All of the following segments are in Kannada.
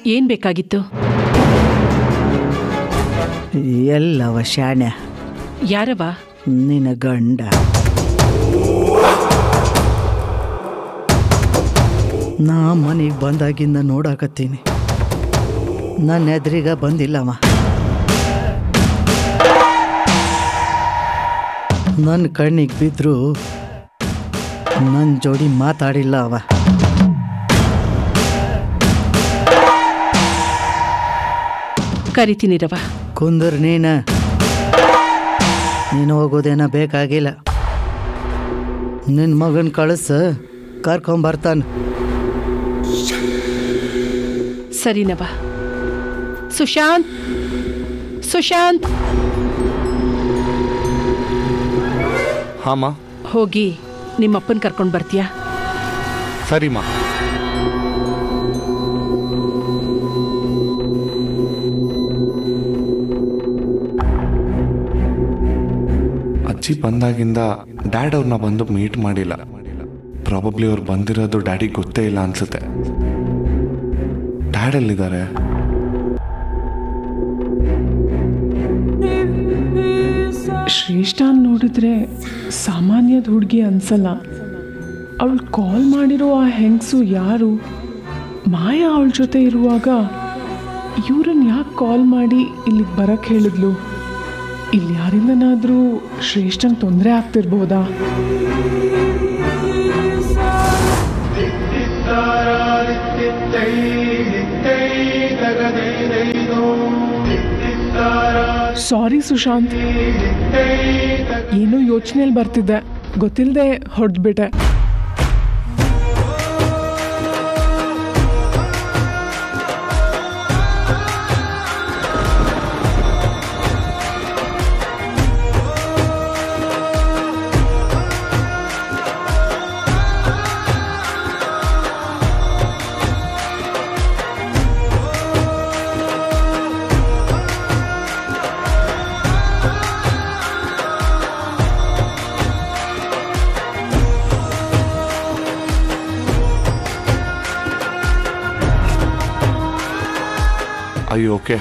ಏನ್ ಬೇಕಾಗಿತ್ತು ಎಲ್ಲವ ಶಾಣ್ಯ ಯಾರವ ನಿನ್ನ ಗಂಡ ನಾ ಮನೆಗೆ ಬಂದಾಗಿಂದ ನೋಡಾಕತ್ತೀನಿ ನನ್ನ ಎದುರಿಗ ಬಂದಿಲ್ಲವ ನನ್ನ ಕಣ್ಣಿಗೆ ಬಿದ್ದರೂ ನನ್ನ ಜೋಡಿ ಮಾತಾಡಿಲ್ಲ ಅವ ಕರಿತೀನಿ ರವ ಕುಂದ್ರ ನೀನ ನೀನು ಹೋಗೋದೇನ ಬೇಕಾಗಿಲ್ಲ ನಿನ್ನ ಮಗನ ಕಳಿಸ ಕರ್ಕೊಂಬರ್ತಾನೆ ಸರಿನವ ಸುಶಾಂತ್ ಸುಶಾಂತ್ ಹಾಂ ಹೋಗಿ ನಿಮ್ಮಪ್ಪನ್ ಕರ್ಕೊಂಡು ಬರ್ತೀಯಾ ಸರಿಮಾ ಅಜ್ಜಿ ಬಂದಾಗಿಂದ ಡ್ಯಾಡ್ ಅವ್ರನ್ನ ಬಂದು ಮೀಟ್ ಮಾಡಿಲ್ಲ ಪ್ರಾಬಬ್ಲಿ ಅವ್ರು ಬಂದಿರೋದು ಡ್ಯಾಡಿಗೆ ಗೊತ್ತೇ ಇಲ್ಲ ಅನ್ಸುತ್ತೆ ಡ್ಯಾಡ್ ಎಲ್ಲಿದ್ದಾರೆ ಶ್ರೇಷ್ಠ ನೋಡಿದ್ರೆ ಸಾಮಾನ್ಯದ ಹುಡುಗಿ ಅನ್ಸಲ್ಲ ಅವಳು ಕಾಲ್ ಮಾಡಿರೋ ಆ ಹೆಂಗಸು ಯಾರು ಮಾಯಾ ಅವಳ ಜೊತೆ ಇರುವಾಗ ಇವ್ರನ್ನ ಯಾಕೆ ಕಾಲ್ ಮಾಡಿ ಇಲ್ಲಿಗೆ ಬರಕ್ಕೆ ಹೇಳಿದ್ಲು ಇಲ್ಲಿ ಯಾರಿಂದನಾದರೂ ಶ್ರೇಷ್ಠಂಗೆ ತೊಂದರೆ ಆಗ್ತಿರ್ಬೋದಾ ಸಾರಿ ಸುಶಾಂತ್ ಏನೋ ಯೋಚನೆಯಲ್ಲಿ ಬರ್ತಿದ್ದೆ ಗೊತ್ತಿಲ್ಲದೆ ಹೊಡೆದ್ಬಿಟ್ಟೆ ಅಯ್ಯೋ ಓಕೆ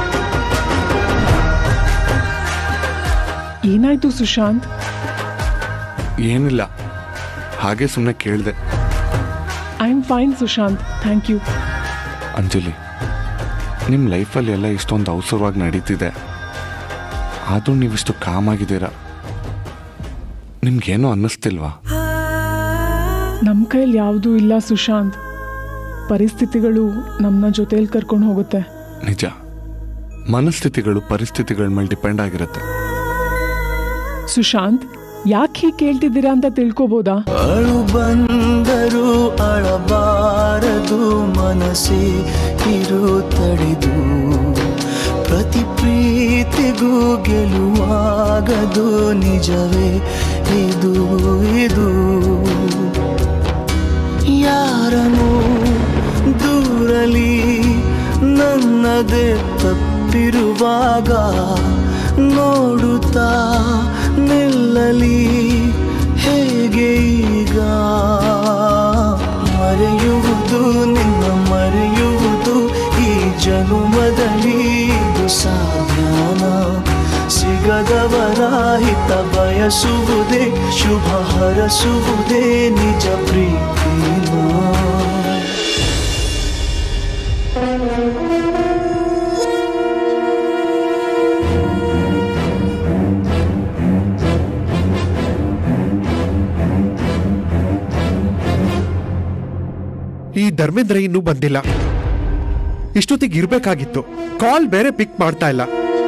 ಏನಾಯ್ತು ಸುಶಾಂತ್ ಏನಿಲ್ಲ ಹಾಗೆ ಸುಮ್ಮನೆ ಕೇಳಿದೆ I am fine Sushant thank you Anjali ನಿಮ್ಮ ಲೈಫಲ್ಲಿ ಎಲ್ಲ ಇಷ್ಟೊಂದು ಅವಸರವಾಗಿ ನಡೀತಿದೆ ಆದರೂ ನೀವಿಷ್ಟು ಕಾಮ್ ಆಗಿದ್ದೀರಾ ನಿಮ್ಗೇನೋ ಅನ್ನಿಸ್ತಿಲ್ವಾ ನಮ್ಮ ಕೈಲಿ ಯಾವುದೂ ಇಲ್ಲ ಸುಶಾಂತ್ ಪರಿಸ್ಥಿತಿಗಳು ನಮ್ಮನ್ನ ಜೊತೆಲಿ ಕರ್ಕೊಂಡು ಹೋಗುತ್ತೆ ನಿಜ ಮನಸ್ಥಿತಿಗಳು ಪರಿಸ್ಥಿತಿಗಳ ಮೇಲೆ ಡಿಪೆಂಡ್ ಆಗಿರುತ್ತೆ ಸುಶಾಂತ್ ಯಾಕೆ ಹೀಗೆ ಕೇಳ್ತಿದ್ದೀರಾ ಅಂತ ತಿಳ್ಕೊಬೋದಾ ಅಳು ಬಂದರು ಅಳಬಾರದು ಮನಸ್ಸೇ ಇರು ತಡೆದು ಪ್ರತಿ ಪ್ರೀತಿಗೂ ಗೆಲುವಾಗದು ನಿಜವೇ ಇದು ಇದು ಯಾರನು ದೂರಲಿ ನನ್ನದೇ ತಪ್ಪಿರುವಾಗ ನೋಡುತ್ತಾ ನಿಲ್ಲಲಿ ಹೇಗೆ ಈಗ ಮರೆಯುವುದು ನಿನ್ನ ಮರೆಯುವುದು ಈ ಜನುಮದಲ್ಲಿ ಇದು ಸಾಧ್ಯನ ಸಿಗದವರ ಹಿತ ಬಯಸುವುದೇ ಶುಭ ಹರಸುವುದೇ ನಿಜ ಪ್ರೀತಿನ ಈ ಧರ್ಮೇಂದ್ರ ಇನ್ನೂ ಬಂದಿಲ್ಲ ಇಷ್ಟೊತ್ತಿಗೆ ಇರ್ಬೇಕಾಗಿತ್ತು ಕಾಲ್ ಬೇರೆ ಪಿಕ್ ಮಾಡ್ತಾ ಇಲ್ಲ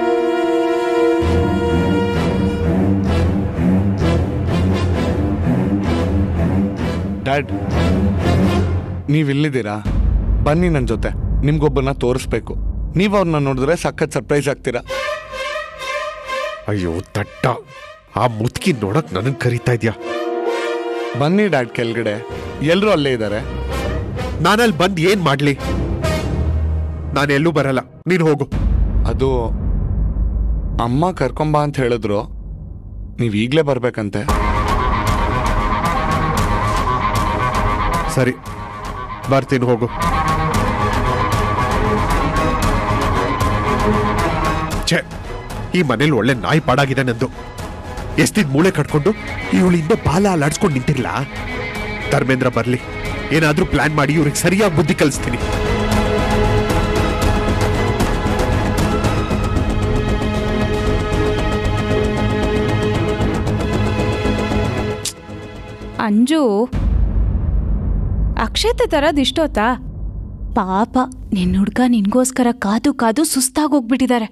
ಡ್ಯಾಡ್ ನೀವಿಲ್ಲಿದ್ದೀರಾ ಬನ್ನಿ ನನ್ನ ಜೊತೆ ನಿಮ್ಗೊಬ್ಬರನ್ನ ತೋರಿಸ್ಬೇಕು ನೀವು ಅವ್ರನ್ನ ನೋಡಿದ್ರೆ ಸಖತ್ ಸರ್ಪ್ರೈಸ್ ಆಗ್ತೀರಾ ಅಯ್ಯೋ ತಟ್ಟ ಆ ಮುತ್ಕಿ ನೋಡಕ್ ನನಗ್ ಕರೀತಾ ಇದ್ಯಾ ಬನ್ನಿ ಡ್ಯಾಡ್ ಕೆಳಗಡೆ ಎಲ್ಲರೂ ಅಲ್ಲೇ ಇದ್ದಾರೆ ನಾನಲ್ಲಿ ಬಂದ್ ಏನ್ ಮಾಡ್ಲಿ ನಾನು ಎಲ್ಲೂ ಬರಲ್ಲ ನೀನ್ ಹೋಗು ಅದು ಅಮ್ಮ ಕರ್ಕೊಂಬ ಅಂತ ಹೇಳಿದ್ರು ನೀವು ಈಗಲೇ ಬರ್ಬೇಕಂತೆ ಸರಿ ಬರ್ತೀನಿ ಹೋಗು ಈ ಮನೇಲಿ ಒಳ್ಳೆ ನಾಯಿ ಪಾಡಾಗಿದೆ ನಂದು ಎಷ್ಟಿದ್ ಮೂಳೆ ಕಟ್ಕೊಂಡು ಇವಳು ಹಿಂದೆ ಬಾಲ ಅಲ್ಲಾಡ್ಸ್ಕೊಂಡು ನಿಂತಿರ್ಲ ಧರ್ಮೇಂದ್ರ ಬರ್ಲಿ ಏನಾದ್ರೂ ಪ್ಲಾನ್ ಮಾಡಿ ಇವ್ರಿಗೆ ಸರಿಯಾಗಿ ಬುದ್ಧಿ ಕಲಿಸ್ತೀನಿ ಅಂಜು ಅಕ್ಷತೆ ತರದ್ ಇಷ್ಟೊತ್ತಾ ಪಾಪ ನಿನ್ನ ಹುಡ್ಗ ನಿನ್ಗೋಸ್ಕರ ಕಾದು ಕಾದು ಸುಸ್ತಾಗೋಗ್ಬಿಟ್ಟಿದ್ದಾರೆ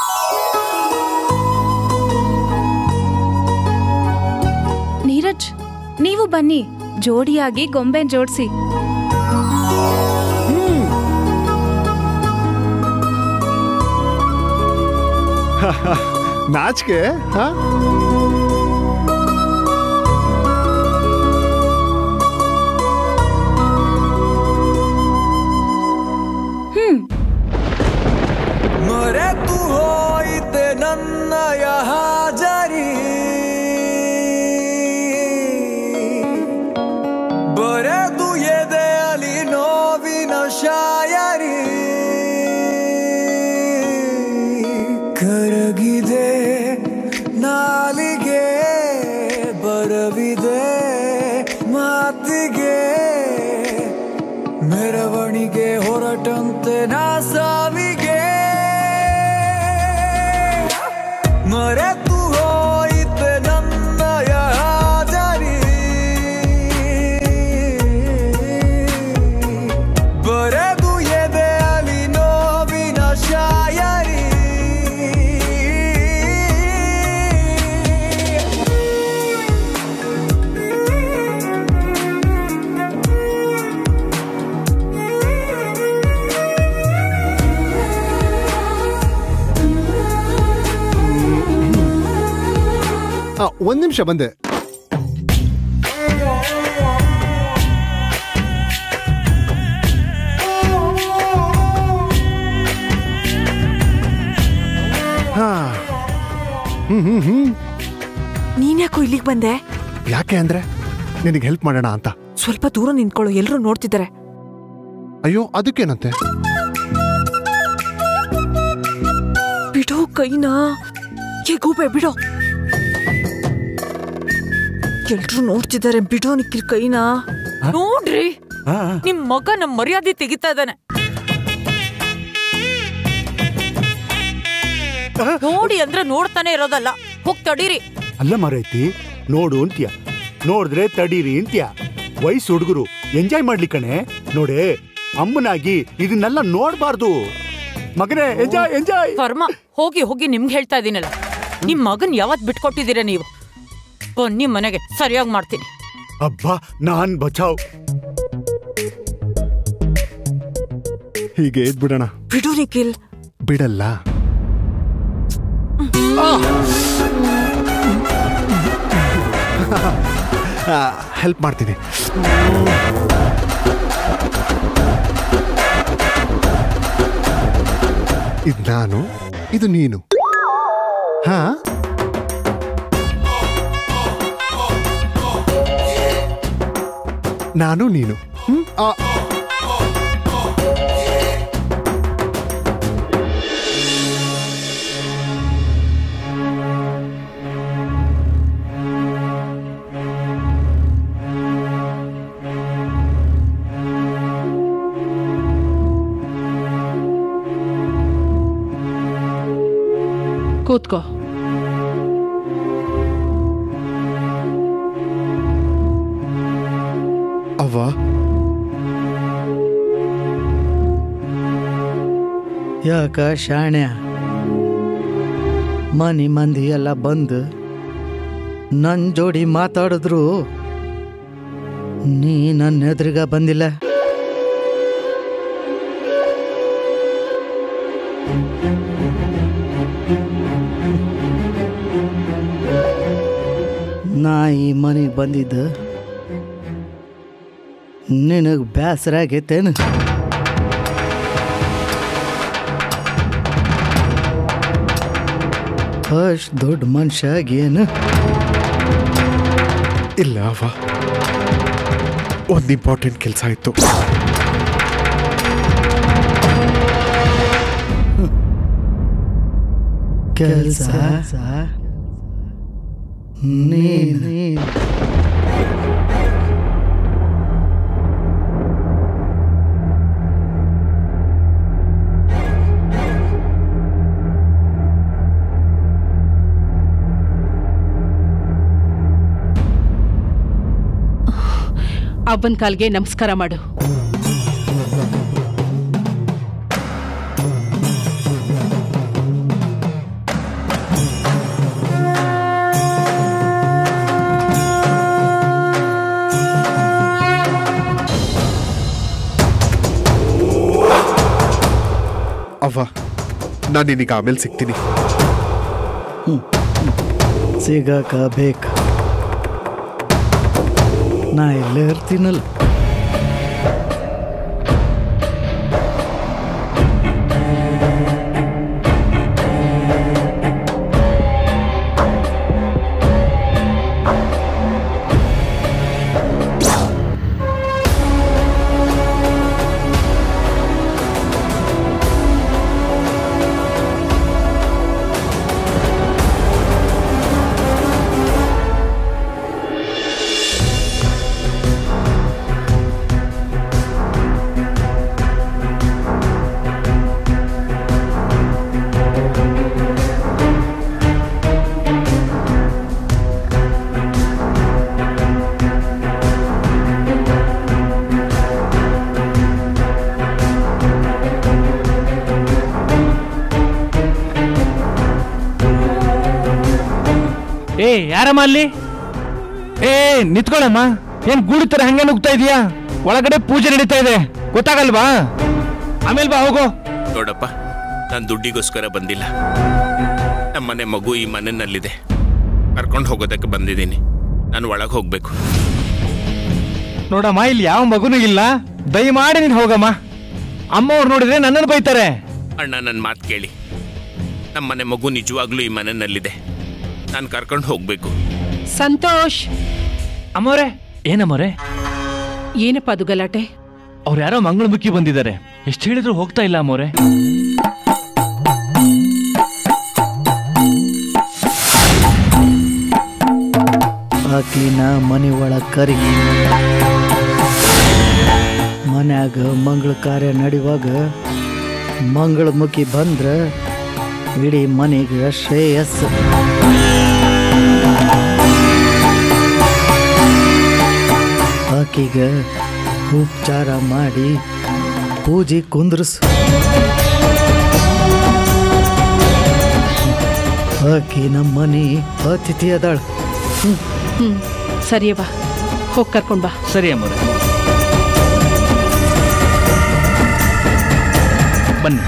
ನೀರಜ್ ನೀವು ಬನ್ನಿ ಜೋಡಿಯಾಗಿ ಗೊಂಬೆ ಜೋಡಿಸಿ ನಾಚಿಕೆ ಹಾ ಮರೆತು ಹೋಯಿತೆ ನನ್ನಯ ಹಾಜರಿ ಬರೆದು ಎದೆಯಲಿ ನೋವಿನ ಶಾಯರಿ ಕರಗಿದೆ ನಾಲಿಗೆ ಬರವಿದೆ ಮಾತಿಗೆ ಮೆರವಣಿಗೆ ಹೊರಟಂತೆ ನಾ ಸಾವಿಗೆ ಮರೆತು ಹೋಯಿತೆ ನನ್ನಯ ಹಾಜರಿ ಬರೆದು ಎದೆಯಲಿ ನೋವಿನ ಶಾಯರಿ ಆ, ಒಂದ್ ನಿಮಿಷ ಬಂದೆ ಹಾ ಹ್ಮ್ ಹ್ಮ್ ಹ್ಮ್ ನೀನ್ಯಾಕೋ ಇಲ್ಲಿಗೆ ಬಂದೆ ಯಾಕೆ ಅಂದ್ರೆ ನಿನಗೆ ಹೆಲ್ಪ್ ಮಾಡೋಣ ಅಂತ ಸ್ವಲ್ಪ ದೂರ ನಿಂತ್ಕೊಳ್ಳೋ ಎಲ್ರೂ ನೋಡ್ತಿದ್ದಾರೆ ಅಯ್ಯೋ ಅದಕ್ಕೇನಂತೆ ಬಿಡೋ ಕೈನಾ ಏ ಗೂಬೆ ಬಿಡೋ ಎಲ್ರೂ ನೋಡ್ತಿದ್ದಾರೆ ಬಿಡೋ ನಿಕ್ಕಿಲ್ ಕೈನಾ ನೋಡ್ರಿ ನಿಮ್ ಮಗ ನಮ್ ಮರ್ಯಾದೆ ತೆಗಿತಾ ಇದ್ದಾನೆ ನೋಡಿ ಅಂದ್ರೆ ನೋಡ್ತಾನೆ ಇರೋದಲ್ಲ ಹೋಗ್ ತಡೀರಿ ಅಲ್ಲ ಮರೈತಿ ನೋಡು ಅಂತ್ಯ ನೋಡಿದ್ರೆ ತಡೀರಿ ಅಂತ್ಯ ವಯಸ್ಸು ಹುಡುಗರು ಎಂಜಾಯ್ ಮಾಡ್ಲಿ ಕಣೆ ನೋಡೆ ಅಮ್ಮನಾಗಿ ಇದನ್ನೆಲ್ಲ ನೋಡ್ಬಾರ್ದು ಮಗನೇ ಎಂಜಾಯ್ ಎಂಜಾಯ್ ಕರ್ಮ ಹೋಗಿ ಹೋಗಿ ನಿಮ್ಗೆ ಹೇಳ್ತಾ ಇದೀನಲ್ಲ ನಿಮ್ ಮಗನ್ ಯಾವತ್ ಬಿಟ್ಕೊಟ್ಟಿದ್ದೀರಾ ನೀವು ಬನ್ನಿ ಮನೆಗೆ ಸರಿಯಾಗಿ ಮಾಡ್ತೀನಿ ಅಬ್ಬಾ ನಾನ್ ಬಚಾವ್ ಹೀಗೆ ಎದ್ಬಿಡೋಣ ಬಿಡು ನಿಖಿಲ್ ಬಿಡಲ್ಲ ಹೆಲ್ಪ್ ಮಾಡ್ತೀನಿ ಇದು ನಾನು ಇದು ನೀನು ಹಾ ನಾನು ನೀನು ಹ್ಮ್? ಆ, ಕೂತ್ಕೋ ಅವ್ವ ಯಾಕ ಶಾಣ್ಯ ಮನಿ ಮಂದಿ ಎಲ್ಲ ಬಂದು ನನ್ನ ಜೋಡಿ ಮಾತಾಡಿದ್ರು ನೀ ನನ್ನ ಎದುರಿಗ ಬಂದಿಲ್ಲ ನಾ ಈ ಮನೆಗೆ ಬಂದಿದ್ದು ನಿನಗೆ ಬೇಸರ ಆಗೈತೇನು ಅಷ್ಟು ದೊಡ್ಡ ಮನುಷ್ಯಾಗೇನು ಇಲ್ಲ ಅವ್ವ ಒಂದು ಇಂಪಾರ್ಟೆಂಟ್ ಕೆಲಸ ಇತ್ತು ಕೆಲಸ ನೀನು ಅಬ್ಬನ ಕಾಲ್ಗೆ ನಮಸ್ಕಾರ ಮಾಡು ಅವ್ವ ನಾನು ನಿನಗೆ ಆಮೇಲೆ ಸಿಗ್ತೀನಿ ಸಿಗಾಕ ಬೇಕು ನಾ ಇಲ್ಲೇ ಇರ್ತೀನಲ್ಲ ಏ ಯಾರಮ್ಮ ಅಲ್ಲಿ ಏ ನಿತ್ಕೊಳ್ಳಮ್ಮ ಏನ್ ಗೂಡಿ ತರ ಹಂಗೆ ನುಗ್ತಾ ಇದೀಯಾ ಒಳಗಡೆ ಪೂಜೆ ನಡೀತಾ ಇದೆ ಗೊತ್ತಾಗಲ್ವಾ ಆಮೇಲೆ ಬಾ ಹೋಗು ನೋಡಪ್ಪ ನಾನು ದುಡ್ಡಿಗೋಸ್ಕರ ಬಂದಿಲ್ಲ ನಮ್ಮನೆ ಮಗು ಈ ಮನೆಯಲ್ಲಿದೆ ಕರ್ಕೊಂಡು ಹೋಗೋದಕ್ಕೆ ಬಂದಿದ್ದೀನಿ ನಾನು ಒಳಗೆ ಹೋಗ್ಬೇಕು ನೋಡಮ್ಮ ಇಲ್ಲಿ ಯಾವ ಮಗುನೂ ಇಲ್ಲ ದಯಮಾಡಿ ನೀನು ಹೋಗಮ್ಮ ಅಮ್ಮ ಅವ್ರು ನೋಡಿದ್ರೆ ನನ್ನನ್ನು ಬೈತಾರೆ ಅಣ್ಣ ನನ್ನ ಮಾತು ಕೇಳಿ ನಮ್ಮನೆ ಮಗು ನಿಜವಾಗ್ಲೂ ಈ ಮನೆಯಲ್ಲಿದೆ ನಾನು ಕರ್ಕೊಂಡು ಹೋಗ್ಬೇಕು ಸಂತೋಷ್ ಅಮ್ಮೋರೆ ಏನಮ್ಮೋರೆ ಏನಪ್ಪ ಅದು ಗಲಾಟೆ ಅವ್ರು ಯಾರೋ ಮಂಗಳಮುಖಿ ಬಂದಿದ್ದಾರೆ ಎಷ್ಟು ಹೇಳಿದ್ರು ಹೋಗ್ತಾ ಇಲ್ಲ ಅಮ್ಮೋರೆ ಆಕಿನ ಮನೆ ಒಳಗೆ ಕರಿ ಮನ್ಯಾಗ ಮಂಗಳ ಕಾರ್ಯ ನಡೆಯುವಾಗ ಮಂಗಳಮುಖಿ ಬಂದ್ರ ಇಡೀ ಮನೆಗೆ ಶ್ರೇಯಸ್ಸು ಆಕಿಗ ಉಪಚಾರ ಮಾಡಿ ಪೂಜೆ ಕುಂದ್ರಸು ಆಕಿ ನಮ್ಮ ಮನೆ ಅತಿಥಿ ಅದಾಳ ಹ್ಮ್ ಸರಿಯವ್ವ ಹೋಗಿ ಕರ್ಕೊಂಡ್ ಬಾ ಸರಿ ಅಮ್ಮೋರೆ ಬನ್ನಿ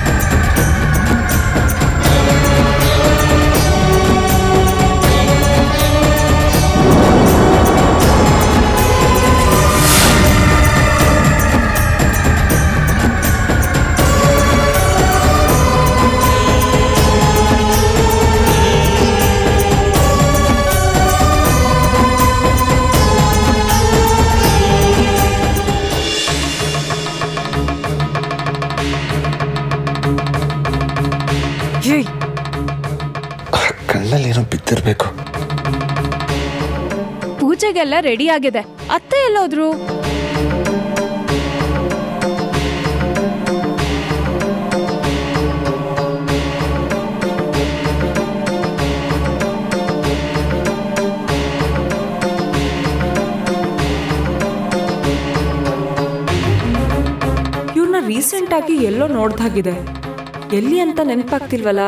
ಏಯ್ ಕಣ್ಣಲ್ಲಿ ಏನೋ ಬಿದ್ದಿರ್ಬೇಕು ಪೂಜೆಗೆಲ್ಲ ರೆಡಿ ಆಗಿದೆ ಅತ್ತೆ ಎಲ್ಲೋದ್ರು ಇವ್ರನ್ನ ರೀಸೆಂಟ್ ಆಗಿ ಎಲ್ಲೋ ನೋಡ್ದಾಗಿದೆ ಎಲ್ಲಿ ಅಂತ ನೆನಪಾಗ್ತಿಲ್ವಲ್ಲ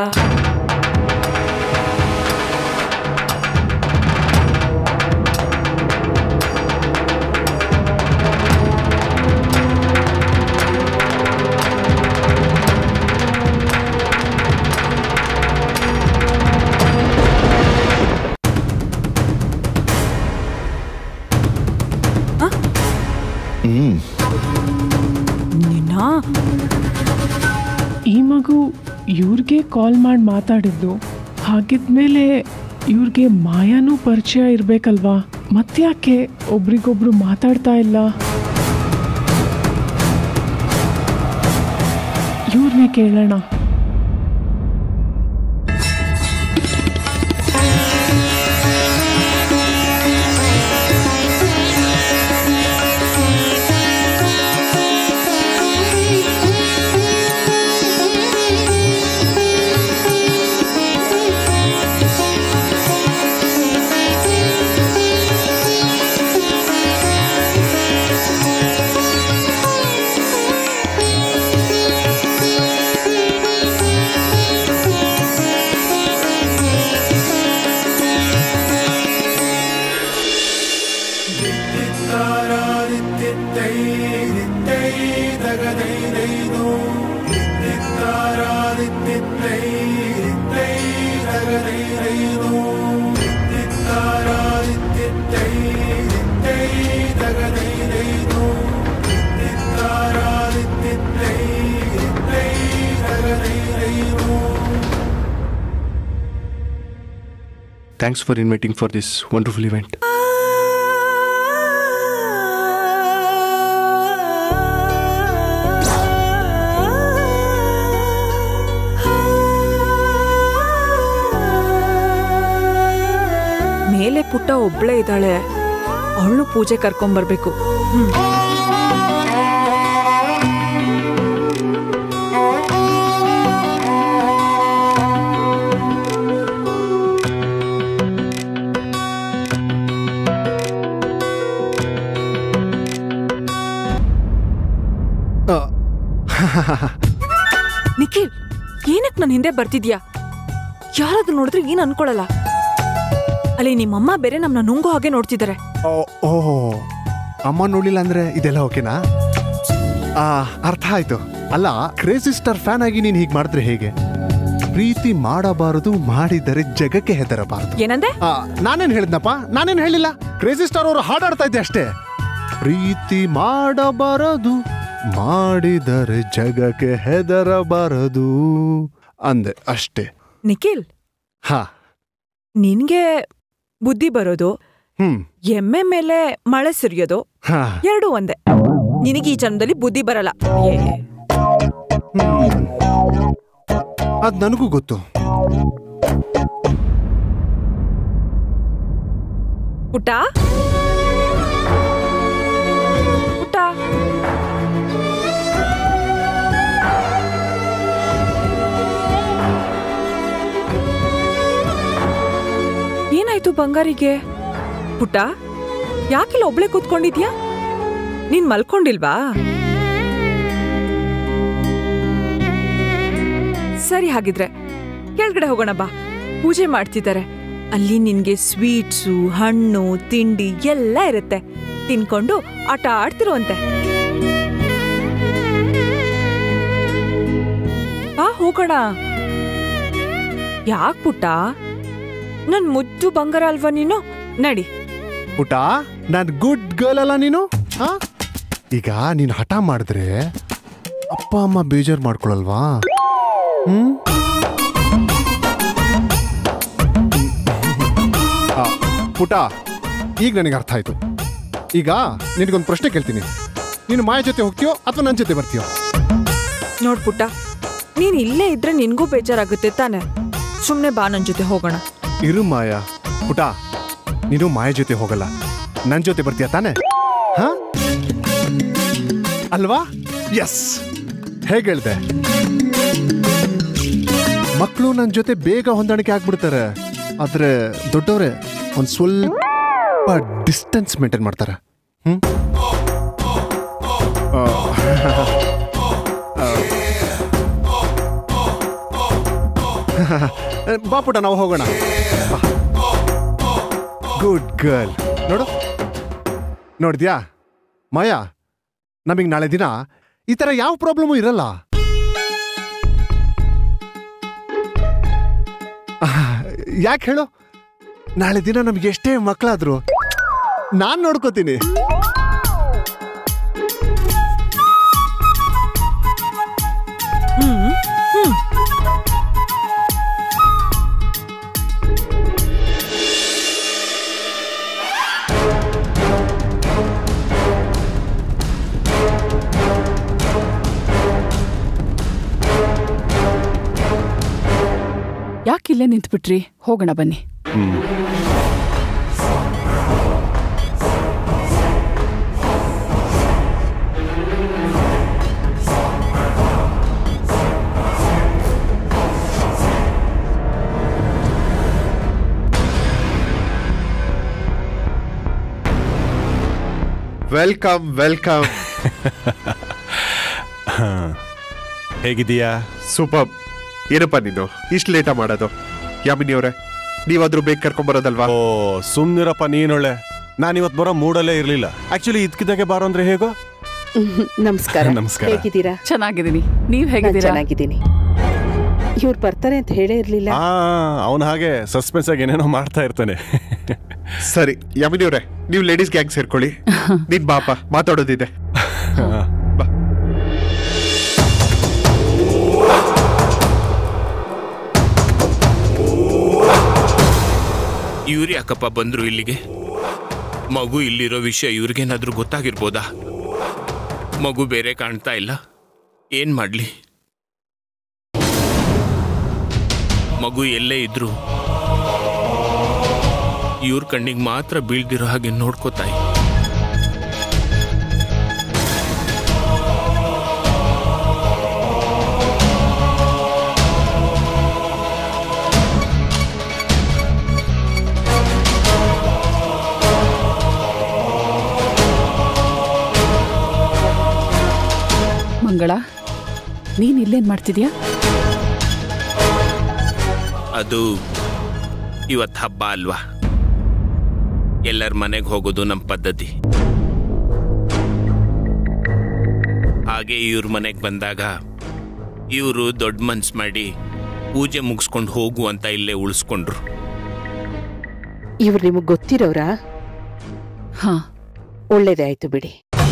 ಹ್ಮ್ ನಿನ್ನ ಈ ಮಗು ಇವ್ರಿಗೆ ಕಾಲ್ ಮಾಡಿ ಮಾತಾಡಿದ್ದು ಹಾಗಿದ್ಮೇಲೆ ಇವ್ರಿಗೆ ಮಾಯಾನೂ ಪರಿಚಯ ಇರ್ಬೇಕಲ್ವಾ ಮತ್ತ್ಯಾಕೆ ಒಬ್ರಿಗೊಬ್ರು ಮಾತಾಡ್ತಾ ಇಲ್ಲ ಇವ್ರನ್ನೇ ಕೇಳೋಣ thanks for inviting for this wonderful event ಮೇಲೆ ಪುಟ್ಟ ಒಬ್ಳೇ ಇದ್ದಾಳೆ ಅವಳು ಪೂಜೆ ಕರ್ಕೊಂಬರ್ಬೇಕು ಹ್ಮ್ ನಿಖಿಲ್ ಏನಕ್ ನನ್ನ ಹಿಂದೆ ಬರ್ತಿದ್ಯಾ ಯಾರಾದ್ರೂ ನೋಡಿದ್ರೆ ಏನ್ ಅನ್ಕೊಳಲ್ಲ ಅಲ್ಲಿ ನಿಮ್ಮಮ್ಮ ಬೇರೆ ನಮ್ನ ನುಂಗೋ ಹಾಗೆ ನೋಡ್ತಿದ್ದಾರೆ ಓಹೋ ಅಮ್ಮ ನೋಡ್ಲಿಲ್ಲ ಅಂದ್ರೆ ಇದೆಲ್ಲ ಓಕೆನಾ ಆ, ಅರ್ಥ ಆಯ್ತು ಅಲ್ಲ ಕ್ರೇಜಿ ಸ್ಟಾರ್ ಫ್ಯಾನ್ ಆಗಿ ನೀನ್ ಹೀಗ್ ಮಾಡಿದ್ರೆ ಹೇಗೆ ಪ್ರೀತಿ ಮಾಡಬಾರದು ಮಾಡಿದರೆ ಜಗಕ್ಕೆ ಹೆದರಬಾರದು ಏನಂದೆ ಆ, ನಾನೇನ್ ಹೇಳಿದ್ನಪ್ಪ ನಾನೇನ್ ಹೇಳಿಲ್ಲ ಕ್ರೇಜಿ ಸ್ಟಾರ್ ಅವರು ಹಾಡಾಡ್ತಾ ಇದ್ದೆ ಅಷ್ಟೇ ಪ್ರೀತಿ ಮಾಡಬಾರದು ಮಾಡಿದರೆ ಜಗಕ್ಕೆ ಹೆದರಬಾರದು ಅಂದೆ ಅಷ್ಟೇ ನಿಖಿಲ್ ಹಾ ನಿನ್ಗೆ ಬುದ್ಧಿ ಬರೋದು ಹ್ಮ್ ಎಮ್ಮೆ ಮೇಲೆ ಮಳೆ ಸುರಿಯೋದು ಹಾ ಎರಡೂ ಒಂದೇ ನಿನಗೆ ಈ ಜನ್ಮದಲ್ಲಿ ಬುದ್ಧಿ ಬರಲ್ಲ ಏ, ಅದ್ ನನಗೂ ಗೊತ್ತು ಪುಟ್ಟ ಪುಟ್ಟ ಏನಾಯ್ತು ಬಂಗಾರಿಗೆ ಪುಟ್ಟ ಯಾಕಿಲ್ಲ ಒಬ್ಳೆ ಕೂತ್ಕೊಂಡಿದ್ಯಾ ನೀನ್ ಮಲ್ಕೊಂಡಿಲ್ವಾ ಸರಿ ಹಾಗಿದ್ರೆ ಕೆಳಗಡೆ ಹೋಗೋಣ ಬಾ ಪೂಜೆ ಮಾಡ್ತಿದ್ದಾರೆ ಅಲ್ಲಿ ನಿನ್ಗೆ ಸ್ವೀಟ್ಸು ಹಣ್ಣು ತಿಂಡಿ ಎಲ್ಲ ಇರುತ್ತೆ ತಿನ್ಕೊಂಡು ಆಟ ಆಡ್ತಿರುವಂತೆ ಬಾ ಹೋಗೋಣ ಯಾಕ್ ಪುಟ್ಟ ನನ್ ಮುದ್ದು ಬಂಗಾರ ಅಲ್ವಾ ನೀನು ನಡಿ ಪುಟ ನಾನ್ ಗುಡ್ ಗರ್ಲ್ ಅಲ್ಲ ನೀನು ಆ? ಈಗ ನೀನ್ ಹಠ ಮಾಡಿದ್ರೆ ಅಪ್ಪ ಅಮ್ಮ ಬೇಜಾರ್ ಮಾಡ್ಕೊಳಲ್ವಾ ಹ್ಮ್ ಆ, ಪುಟ ಈಗ ನನಗೆ ಅರ್ಥ ಆಯ್ತು ಈಗ ನಿನಗೊಂದು ಪ್ರಶ್ನೆ ಕೇಳ್ತೀನಿ ನೀನು ಮಾಯ ಜೊತೆ ಹೋಗ್ತೀಯೋ ಅಥವಾ ನನ್ನ ಜೊತೆ ಬರ್ತೀಯೋ ನೋಡ್ ಪುಟ್ಟ ನೀನ್ ಇಲ್ಲೇ ಇದ್ರೆ ನಿನ್ಗೂ ಬೇಜಾರಾಗುತ್ತೆ ತಾನೆ ಸುಮ್ನೆ ಬಾ ನನ್ ಜೊತೆ ಹೋಗೋಣ ಇರು ಮಾಯ ಪುಟ ನೀನು ಮಾಯ ಜೊತೆ ಹೋಗಲ್ಲ ನನ್ನ ಜೊತೆ ಬರ್ತೀಯ ತಾನೆ ಹಾ ಅಲ್ವಾ ಎಸ್ ಹೇಗೆ ಹೇಳ್ದೆ ಮಕ್ಕಳು ನನ್ನ ಜೊತೆ ಬೇಗ ಹೊಂದಾಣಿಕೆ ಆಗ್ಬಿಡ್ತಾರೆ ಆದ್ರೆ ದೊಡ್ಡವ್ರೆ ಒಂದ್ ಸ್ವಲ್ಪ ಡಿಸ್ಟೆನ್ಸ್ ಮೇಂಟೈನ್ ಮಾಡ್ತಾರೆ ಹ್ಮ್ ಆ, ಆ, ಬಾ ಪುಟ ನಾವು ಹೋಗೋಣ ಗುಡ್ ಗರ್ಲ್ ನೋಡು ನೋಡಿದ್ಯಾ ಮಾಯಾ ನಮಗೆ ನಾಳೆ ದಿನ ಈ ಥರ ಯಾವ ಪ್ರಾಬ್ಲಮು ಇರಲ್ಲ ಯಾಕೆ ಹೇಳು ನಾಳೆ ದಿನ ನಮ್ಗೆ ಎಷ್ಟೇ ಮಕ್ಕಳಾದ್ರು ನಾನ್ ನೋಡ್ಕೋತೀನಿ ಹ್ಮ್ ಹ್ಮ್ ಯಾಕಿಲ್ಲೇ ನಿಂತ್ಬಿಟ್ರಿ ಹೋಗೋಣ ಬನ್ನಿ ವೆಲ್ಕಮ್ ವೆಲ್ಕಮ್ ಹೇಗಿದೀಯಾ ಸೂಪರ್ ಏನಪ್ಪ ನೀನು ಇಷ್ಟು ಲೇಟ ಮಾಡೋದು ಯಾಮಿನಿ ಅವರೇ ನೀವಾದ್ರೂ ಬೇಗ ಕರ್ಕೊಂಬರೋದಲ್ವಾ ಓ ಸುಮ್ನಿರಪ್ಪ ನೀನೊಳ್ಳೆ ನಾನು ಇವತ್ತು ಬರೋ ಮೂಡಲ್ಲೇ ಇರಲಿಲ್ಲ ಆಕ್ಚುಲಿ ಇದ್ಕಿದ್ದಾಗೆ ಬಾರೋ ಅಂದ್ರೆ ಹೇಗೋ ನಮಸ್ಕಾರ ನಮಸ್ಕಾರ. ಹೇಗಿದ್ದೀರಾ ಚೆನ್ನಾಗಿದ್ದೀನಿ ನೀವ್ ನಾನ್ ಹೇಗಿದ್ದೀರಾ ಚೆನ್ನಾಗಿದ್ದೀನಿ ಇವ್ರು ಬರ್ತಾರೆ ಅಂತ ಹೇಳೇ ಇರ್ಲಿಲ್ಲ ಆ ಅವನು ಹಾಗೆ ಸಸ್ಪೆನ್ಸ್ ಆಗಿ ಏನೇನೋ ಮಾಡ್ತಾ ಇರ್ತಾನೆ ಸರಿ ಯಾಮಿನಿ ಅವರೇ ನೀವು ಲೇಡೀಸ್ ಗ್ಯಾಂಗ್ ಸೇರ್ಕೊಳ್ಳಿ ನೀನ್ ಬಾಪ ಮಾತಾಡೋದಿದೆ ಇವ್ರು ಯಾಕಪ್ಪ ಬಂದ್ರು ಇಲ್ಲಿಗೆ ಮಗು ಇಲ್ಲಿರೋ ವಿಷಯ ಇವ್ರಿಗೇನಾದ್ರೂ ಗೊತ್ತಾಗಿರ್ಬೋದಾ ಮಗು ಬೇರೆ ಕಾಣ್ತಾ ಇಲ್ಲ ಏನ್ ಮಾಡ್ಲಿ ಮಗು ಎಲ್ಲೇ ಇದ್ರು ಇವ್ರ ಕಣ್ಣಿಗೆ ಮಾತ್ರ ಬೀಳ್ದಿರೋ ಹಾಗೆ ನೋಡ್ಕೋತಾಯಿ ಮಂಗಳ ನೀನ್ ಇಲ್ಲೇನ್ ಮಾಡ್ತಿದ್ಯಾ ಅದು ಇವತ್ತು ಹಬ್ಬ ಅಲ್ವಾ ಎಲ್ಲರ ಮನೆಗೆ ಹೋಗೋದು ನಮ್ಮ ಪದ್ಧತಿ ಹಾಗೆ ಇವ್ರ ಮನೆಗೆ ಬಂದಾಗ ಇವರು ದೊಡ್ಡ ಮನ್ಸು ಮಾಡಿ ಪೂಜೆ ಮುಗಿಸ್ಕೊಂಡು ಹೋಗು ಅಂತ ಇಲ್ಲೇ ಉಳಿಸ್ಕೊಂಡ್ರು ಇವ್ರು ನಿಮಗ್ ಗೊತ್ತಿರೋರಾ ಹಾ ಒಳ್ಳೇದೇ ಆಯ್ತು ಬಿಡಿ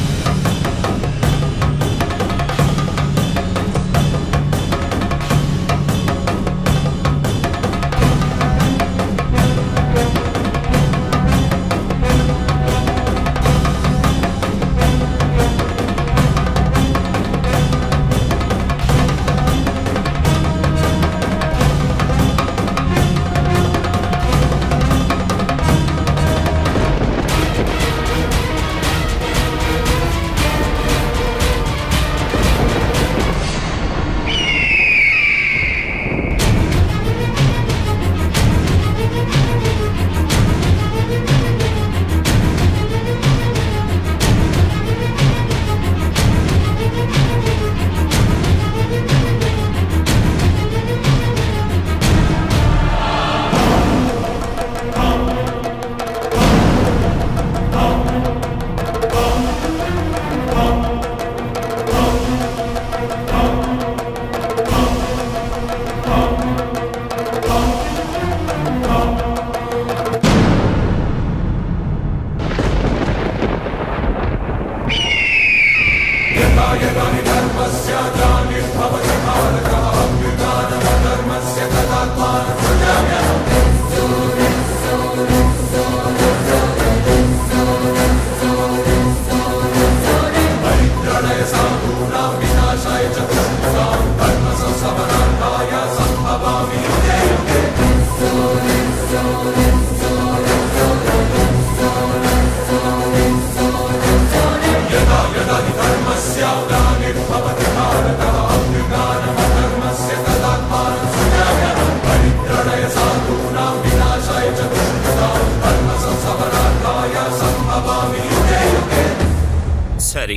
ಸರಿ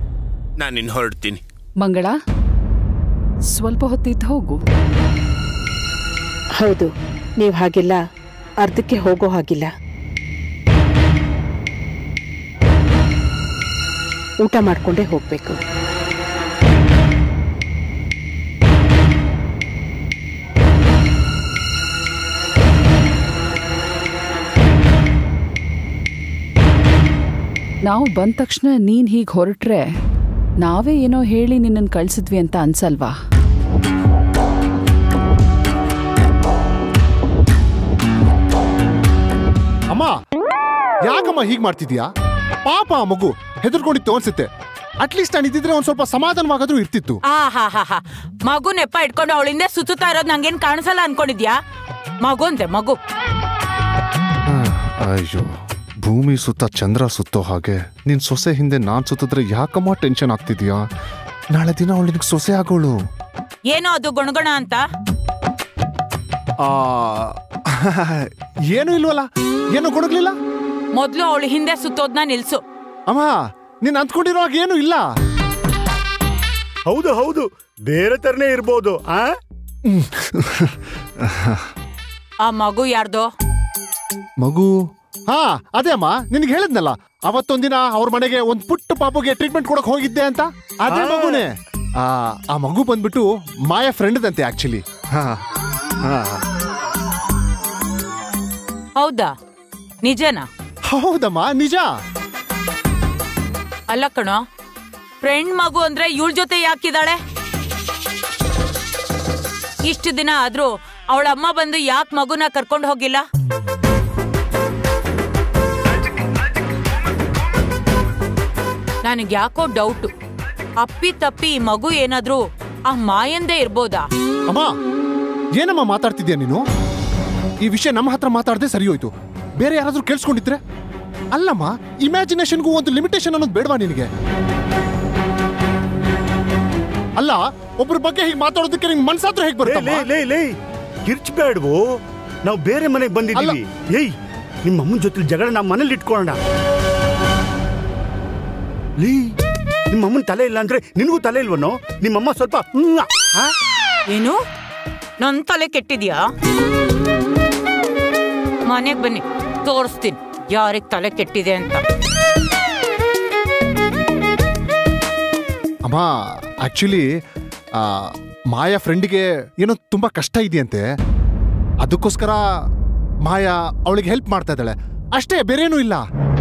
ನಾನಿನ್ ಹೊರಡ್ತೀನಿ ಮಂಗಳ ಸ್ವಲ್ಪ ಹೊತ್ತಿದ್ದು ಹೋಗು ಹೌದು ನೀವು ಹಾಗೆಲ್ಲ ಅರ್ಧಕ್ಕೆ ಹೋಗೋ ಹಾಗಿಲ್ಲ ಊಟ ಮಾಡ್ಕೊಂಡೇ ಹೋಗ್ಬೇಕು ನಾವು ಬಂದ ತಕ್ಷಣ ನೀನ್ ಹೀಗ್ ಹೊರಟ್ರೆ ನಾವೇ ಏನೋ ಹೇಳಿ ನಿನ್ನನ್ ಕಳ್ಸಿದ್ವಿ ಅಂತ ಅನ್ಸಲ್ವಾ ಅಮ್ಮ ಯಾಕಮ್ಮ ಹೀಗ್ ಮಾಡ್ತಿದ್ಯಾ ಪಾಪ ಆ ಮಗು ಹೆದರ್ಕೊಂಡಿತ್ತು ಅನ್ಸುತ್ತೆ ಅಟ್ಲೀಸ್ಟ್ ನಾನು ಇದ್ದಿದ್ರೆ ಒಂದ್ ಸ್ವಲ್ಪ ಸಮಾಧಾನವಾಗಾದ್ರೂ ಇರ್ತಿತ್ತು ಆ ಹಾ ಹಾ ಹಾ ಮಗು ನೆಪ ಇಟ್ಕೊಂಡು ಅವಳಿಂದ ಸುತ್ತುತ್ತಾ ಇರೋದು ನಂಗೇನ್ ಕಾಣಿಸಲ್ಲ ಅನ್ಕೊಂಡಿದ್ಯಾ ಮಗು ಅಂತೆ ಮಗು ಅಯ್ಯೋ ಭೂಮಿ ಸುತ್ತ ಚಂದ್ರ ಸುತ್ತೋ ಹಾಗೆ ನಿನ್ ಸೊಸೆ ಹಿಂದೆ ನಾನ್ ಸುತ್ತಿದ್ರೆ ಯಾಕಮ್ಮ ಟೆನ್ಷನ್ ಆಗ್ತಿದ್ಯಾ ನಾಳೆ ದಿನ ಅವಳು ನಿನಗೆ ಸೊಸೆ ಆಗೋಳು ಏನೋ ಅದು ಗುಣಗುಣ ಅಂತ ಆ, ಏನೂ ಇಲ್ವಲ್ಲ ಏನು ಕೊಡಗ್ಲಿಲ್ಲ ಮೊದ್ಲು ಅವಳು ಹಿಂದೆ ಸುತ್ತೋದ್ನ ನಿಲ್ಸು ಅಮ್ಮ ನೀನ್ ಅಂದ್ಕೊಂಡಿರೋ ಹಾಗೆ ಏನೂ ಇಲ್ಲ ಹೌದು ಹೌದು ಬೇರೆ ತರನೇ ಇರ್ಬೋದು ಆ ಆ ಮಗು ಯಾರ್ದೋ ಮಗು ಹಾ ಅದೇ ಅಮ್ಮ ನಿನಗೆ ಹೇಳಿದ್ನಲ್ಲ ಅವತ್ತೊಂದಿನ ಅವ್ರ ಮನೆಗೆ ಒಂದ್ ಪುಟ್ಟ ಪಾಪುಗೆ ಟ್ರೀಟ್ಮೆಂಟ್ ಕೊಡಕ್ ಹೋಗಿದ್ದೆ ಅಂತ ಅದೇ ಆ. ಮಗುನೇ ಆ ಆ ಮಗು ಬಂದ್ಬಿಟ್ಟು ಮಾಯ ಫ್ರೆಂಡ್ ಅಂತೆ ಆಕ್ಚುಲಿ ಹಾ ಹಾ ಹೌದಾ ನಿಜನಾ ಹೌದಮ್ಮ ನಿಜ ಅಲ್ಲ ಕಣೋ ಫ್ರೆಂಡ್ ಮಗು ಅಂದ್ರೆ ಇವಳ ಜೊತೆ ಯಾಕಿದಾಳೆ ಇಷ್ಟು ದಿನ ಆದ್ರೂ ಅವಳ ಅಮ್ಮ ಬಂದು ಯಾಕೆ ಮಗುನ ಕರ್ಕೊಂಡು ಹೋಗಿಲ್ಲ ನನಗೆ ಯಾಕೋ ಡೌಟು ಅಪ್ಪಿ ತಪ್ಪಿ ಈ ಮಗು ಏನಾದ್ರೂ ಆ ಮಾಯಂದೇ ಇರ್ಬೋದಾ ಅಮ್ಮ ಏನಮ್ಮ ಮಾತಾಡ್ತಿದ್ಯಾ ನೀನು ಈ ವಿಷಯ ನಮ್ಮ ಹತ್ರ ಮಾತಾಡದೆ ಸರಿ ಹೋಯ್ತು ಬೇರೆ ಯಾರಾದ್ರೂ ಕೇಳಿಸ್ಕೊಂಡಿದ್ರೆ ಅಲ್ಲಮ್ಮ ಇಮ್ಯಾಜಿನೇಷನ್ಗೂ ಒಂದು ಲಿಮಿಟೇಷನ್ ಅನ್ನೋದು ಬೇಡವಾ ನಿನಗೆ ಅಲ್ಲ ಒಬ್ಬರ ಬಗ್ಗೆ ಹೀಗೆ ಮಾತಾಡೋದಕ್ಕೆ ನಿಂಗೆ ಮನ್ಸಾದ್ರೂ ಹೇಗೆ ಲೇ ಬರುತ್ತೆ ಲೇ ಲೇ ಕಿರ್ಚ್ಬೇಡ್ವೋ ನಾವು ಬೇರೆ ಮನೆಗೆ ಬಂದಿದ್ದೀವಿ ಏಯ್ ನಿಮ್ಮ ಅಮ್ಮನ ಜೊತೆ ಜಗಳ ನಮ್ಮ ಮನೇಲಿ ಇಟ್ಕೊಳ್ಳೋಣ ಲೀ ನಿಮ್ಮ ಅಮ್ಮನ ತಲೆ ಇಲ್ಲ ಅಂದ್ರೆ ನಿನಗೂ ತಲೆ ಇಲ್ವನೋ ನಿಮ್ಮಮ್ಮ ಸ್ವಲ್ಪ ಹ್ಮ್, ಆ? ಏನು ನನ್ ತಲೆ ಕೆಟ್ಟಿದ್ಯಾ ಮನೆಗ್ ಬನ್ನಿ ತೋರಿಸ್ತೀನಿ ಯಾರಿಗ್ ತಲೆ ಕೆಟ್ಟಿದೆ ಅಂತ ಅಮ್ಮ ಆಕ್ಚುಲಿ ಮಾಯಾ ಫ್ರೆಂಡಿಗೆ ಏನೋ ತುಂಬಾ ಕಷ್ಟ ಇದೆಯಂತೆ ಅದಕ್ಕೋಸ್ಕರ ಮಾಯಾ ಅವಳಿಗೆ ಹೆಲ್ಪ್ ಮಾಡ್ತಾ ಇದ್ದಾಳೆ ಅಷ್ಟೇ ಬೇರೇನೂ ಇಲ್ಲ